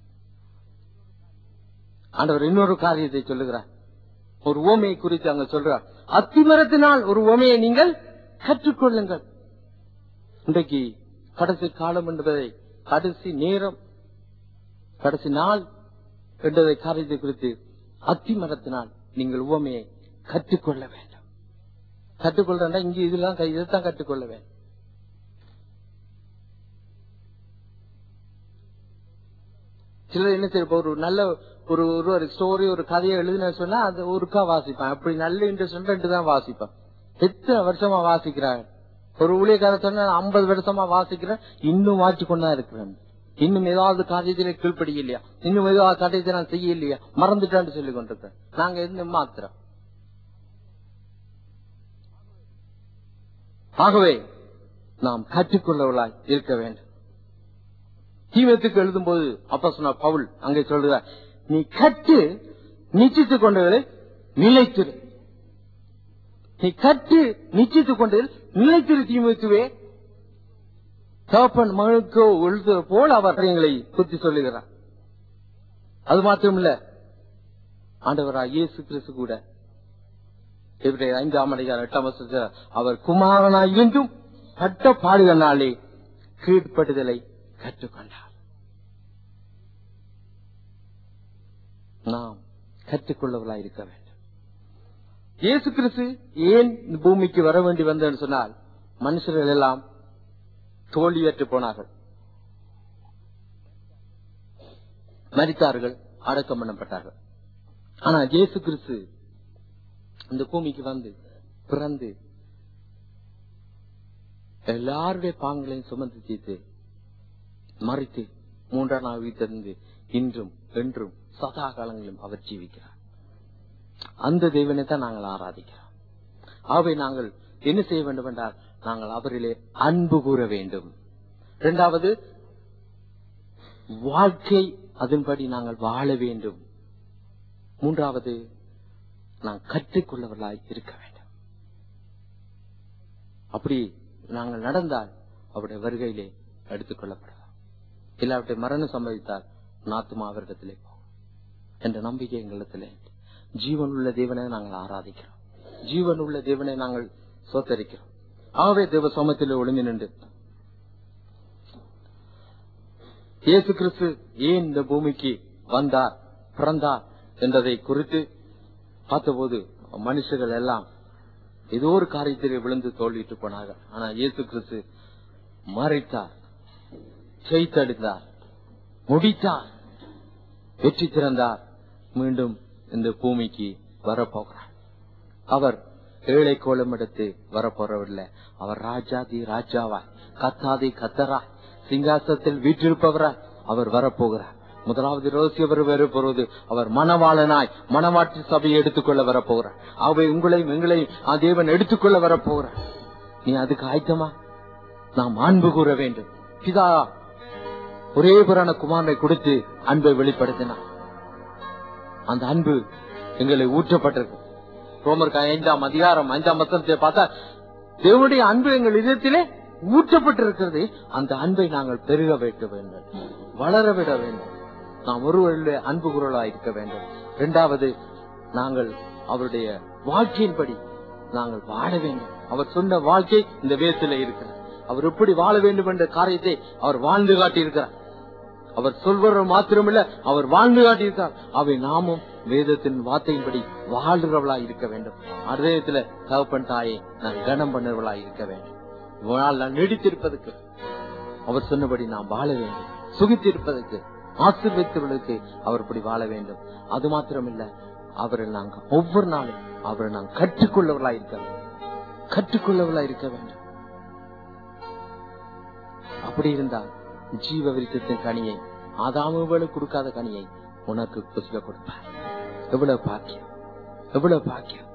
ஆண்டவர் இன்னொரு காரியத்தை சொல்லுகிறார் ஒரு ஓமையை குறித்து அங்க சொல்றார் அத்திமரத்தினால் ஒரு ஓமையை நீங்கள் கற்றுக்கொள்ளுங்கள் இன்றைக்கு கடைசி காலம் என்பதை கடைசி நேரம் கடைசி நாள் என்றதை காரியத்தை குறித்து அத்தி மரத்தினால் நீங்கள் உவமையை கற்றுக்கொள்ள வேண்டும் கற்றுக்கொள்றா இங்க இதெல்லாம் க- இதைத்தான் கற்றுக்கொள்ள வேண்டும் சிலர் என்ன செய்ய ஒரு நல்ல ஒரு ஒரு ஒரு ஸ்டோரி ஒரு கதையை எழுதின சொன்னா அது ஒருக்கா வாசிப்பான் அப்படி நல்ல இன்ட்ரெஸ்ட் ரெண்டு தான் வாசிப்பான் எத்தனை வருஷமா வாசிக்கிறாங்க ஒரு ஊழியக்கார சொன்னா ஐம்பது வருஷமா வாசிக்கிறேன் இன்னும் வாசி கொண்டுதான் இருக்கிறேன் இன்னும் ஏதாவது காரியத்திலே கீழ்ப்படியலையா இன்னும் ஏதாவது காரியத்தை நான் செய்யலையா மறந்துட்டான்னு சொல்லி கொண்டிருக்கேன் நாங்க இன்னும் மாத்திரம் ஆகவே நாம் கற்றுக்கொள்ளவர்களாய் இருக்க வேண்டும் தீமத்துக்கு எழுதும் போது அப்ப சொன்ன பவுல் அங்கே சொல்லுகிறார் நீ கட்டு நிச்சயித்துக் கொண்டவர்களை நிலைத்திரு நீ கட்டு நிச்சயித்துக் கொண்டதில் நிலைத்திரு தீமத்துவே தகப்பன் மகனுக்கோ எழுதுவது போல் அவர் எங்களை புத்தி சொல்லுகிறார் அது மாத்திரமில்ல ஆண்டவராய் இயேசு கிறிஸ்து கூட எபிரேயர் ஐந்தாம் அதிகாரம் எட்டாம் வருஷத்தில் அவர் குமாரனாய் இருந்தும் பட்ட பாடுகளாலே கீழ்ப்படுதலை கற்றுக்கொண்டார் நாம் கற்றுக்கொள்ளவர்களாய் இருக்க வேண்டும் இயேசு கிறிஸ்து ஏன் இந்த பூமிக்கு வர வேண்டி வந்தேன்னு சொன்னால் மனுஷர்கள் எல்லாம் தோல்வியற்று போனார்கள் மரித்தார்கள் அடக்கம் பண்ணப்பட்டார்கள் ஆனா இயேசு கிறிஸ்து இந்த பூமிக்கு வந்து பிறந்து எல்லாருடைய பாங்களையும் சுமந்து தீர்த்து மறித்து மூன்றாம் நாள் உயிர்த்தெழுந்து இன்றும் என்றும் சதா காலங்களிலும் அவர் ஜீவிக்கிறார் அந்த தேவனை தான் நாங்கள் ஆராதிக்கிறோம் ஆகவே நாங்கள் என்ன செய்ய வேண்டும் என்றால் நாங்கள் அவரிலே அன்பு கூற வேண்டும் இரண்டாவது வாழ்க்கை அதன்படி நாங்கள் வாழ வேண்டும் மூன்றாவது நாம் கற்றுக்கொள்ளவர்களாய் இருக்க வேண்டும் அப்படி நாங்கள் நடந்தால் அவருடைய வருகையிலே எடுத்துக் கொள்ளப்படலாம் இல்லாவிட்டை மரணம் சம்பவித்தால் நாத்துமா அவரிடத்திலே போகும் என்ற நம்பிக்கை எங்களிடத்திலே உண்டு. ஜீவன் உள்ள தேவனை நாங்கள் ஆராதிக்கிறோம் ஜீவன் உள்ள தேவனை நாங்கள் சோத்தரிக்கிறோம் ஆகவே தேவ சமத்திலே ஒளிந்து நின்று இயேசு கிறிஸ்து ஏன் இந்த பூமிக்கு வந்தார் பிறந்தார் என்றதை குறித்து பார்த்தபோது மனுஷர்கள் எல்லாம் ஏதோ ஒரு காரியத்திலே விழுந்து தோல்விட்டு போனார்கள் ஆனா இயேசு கிறிஸ்து மறைத்தார் செய்தடித்தார் முடித்தார் வெற்றி திறந்தார் மீண்டும் இந்த பூமிக்கு வரப்போகிறார் அவர் ஏழை கோலம் எடுத்து வரப்போறவில்லை அவர் ராஜாதி ராஜாவாய் கத்தாதி கத்தராய் சிங்காசத்தில் வீற்றிருப்பவராய் அவர் வரப்போகிறார் முதலாவது ரோசியவர் வரப்போறது அவர் மணவாளனாய் மணவாட்டி சபையை எடுத்துக்கொள்ள வரப்போகிறார் அவை உங்களையும் எங்களையும் ஆ தேவன் எடுத்துக்கொள்ள வரப்போகிறார் நீ அதுக்கு ஆயத்தமா நாம் அன்பு கூற வேண்டும் பிதா ஒரே புராண குமாரனை கொடுத்து அன்பை வெளிப்படுத்தினார் அந்த அன்பு எங்களை ஊற்றப்பட்டிருக்கு ரோமர் ஐந்தாம் அதிகாரம் ஐந்தாம் வசனத்தை பார்த்தா தேவனுடைய அன்பு எங்கள் இதயத்திலே ஊற்றப்பட்டிருக்கிறது அந்த அன்பை நாங்கள் பெருக வைக்க வேண்டும் வளர விட வேண்டும் நாம் ஒருவருடைய அன்பு குரலாய் இருக்க வேண்டும் இரண்டாவது நாங்கள் அவருடைய வாழ்க்கையின்படி நாங்கள் வாழ வேண்டும் அவர் சொன்ன வாழ்க்கை இந்த வேதத்திலே இருக்கிறார் அவர் எப்படி வாழ வேண்டும் என்ற காரியத்தை அவர் வாழ்ந்து காட்டியிருக்கிறார் அவர் சொல்வர் மாத்திரமில்ல அவர் வாழ்ந்து காட்டியிருக்கார் அவை நாமும் வேதத்தின் வார்த்தையின்படி வாழ்கிறவளாய் இருக்க வேண்டும் அதயத்துல தகப்பன் தாயை நான் கனம் பண்ணவர்களாய் இருக்க வேண்டும் இவனால் நான் நீடித்திருப்பதற்கு அவர் சொன்னபடி நாம் வாழ வேண்டும் சுகித்திருப்பதற்கு ஆசீர்வதித்தவர்களுக்கு அவர் இப்படி வாழ வேண்டும் அது மாத்திரமில்ல அவரை நாங்கள் ஒவ்வொரு நாளும் அவரை நாம் கற்றுக்கொள்ளவர்களாய் இருக்க வேண்டும் கற்றுக்கொள்ளவர்களாய் இருக்க வேண்டும் அப்படி இருந்தால் ஜீவ விருத்தத்தின் கனியை ஆதாமுகளுக்கு கொடுக்காத கனியை உனக்கு புசிக்க கொடுப்பார் எவ்வளவு பாக்கியம் எவ்வளவு பாக்கியம்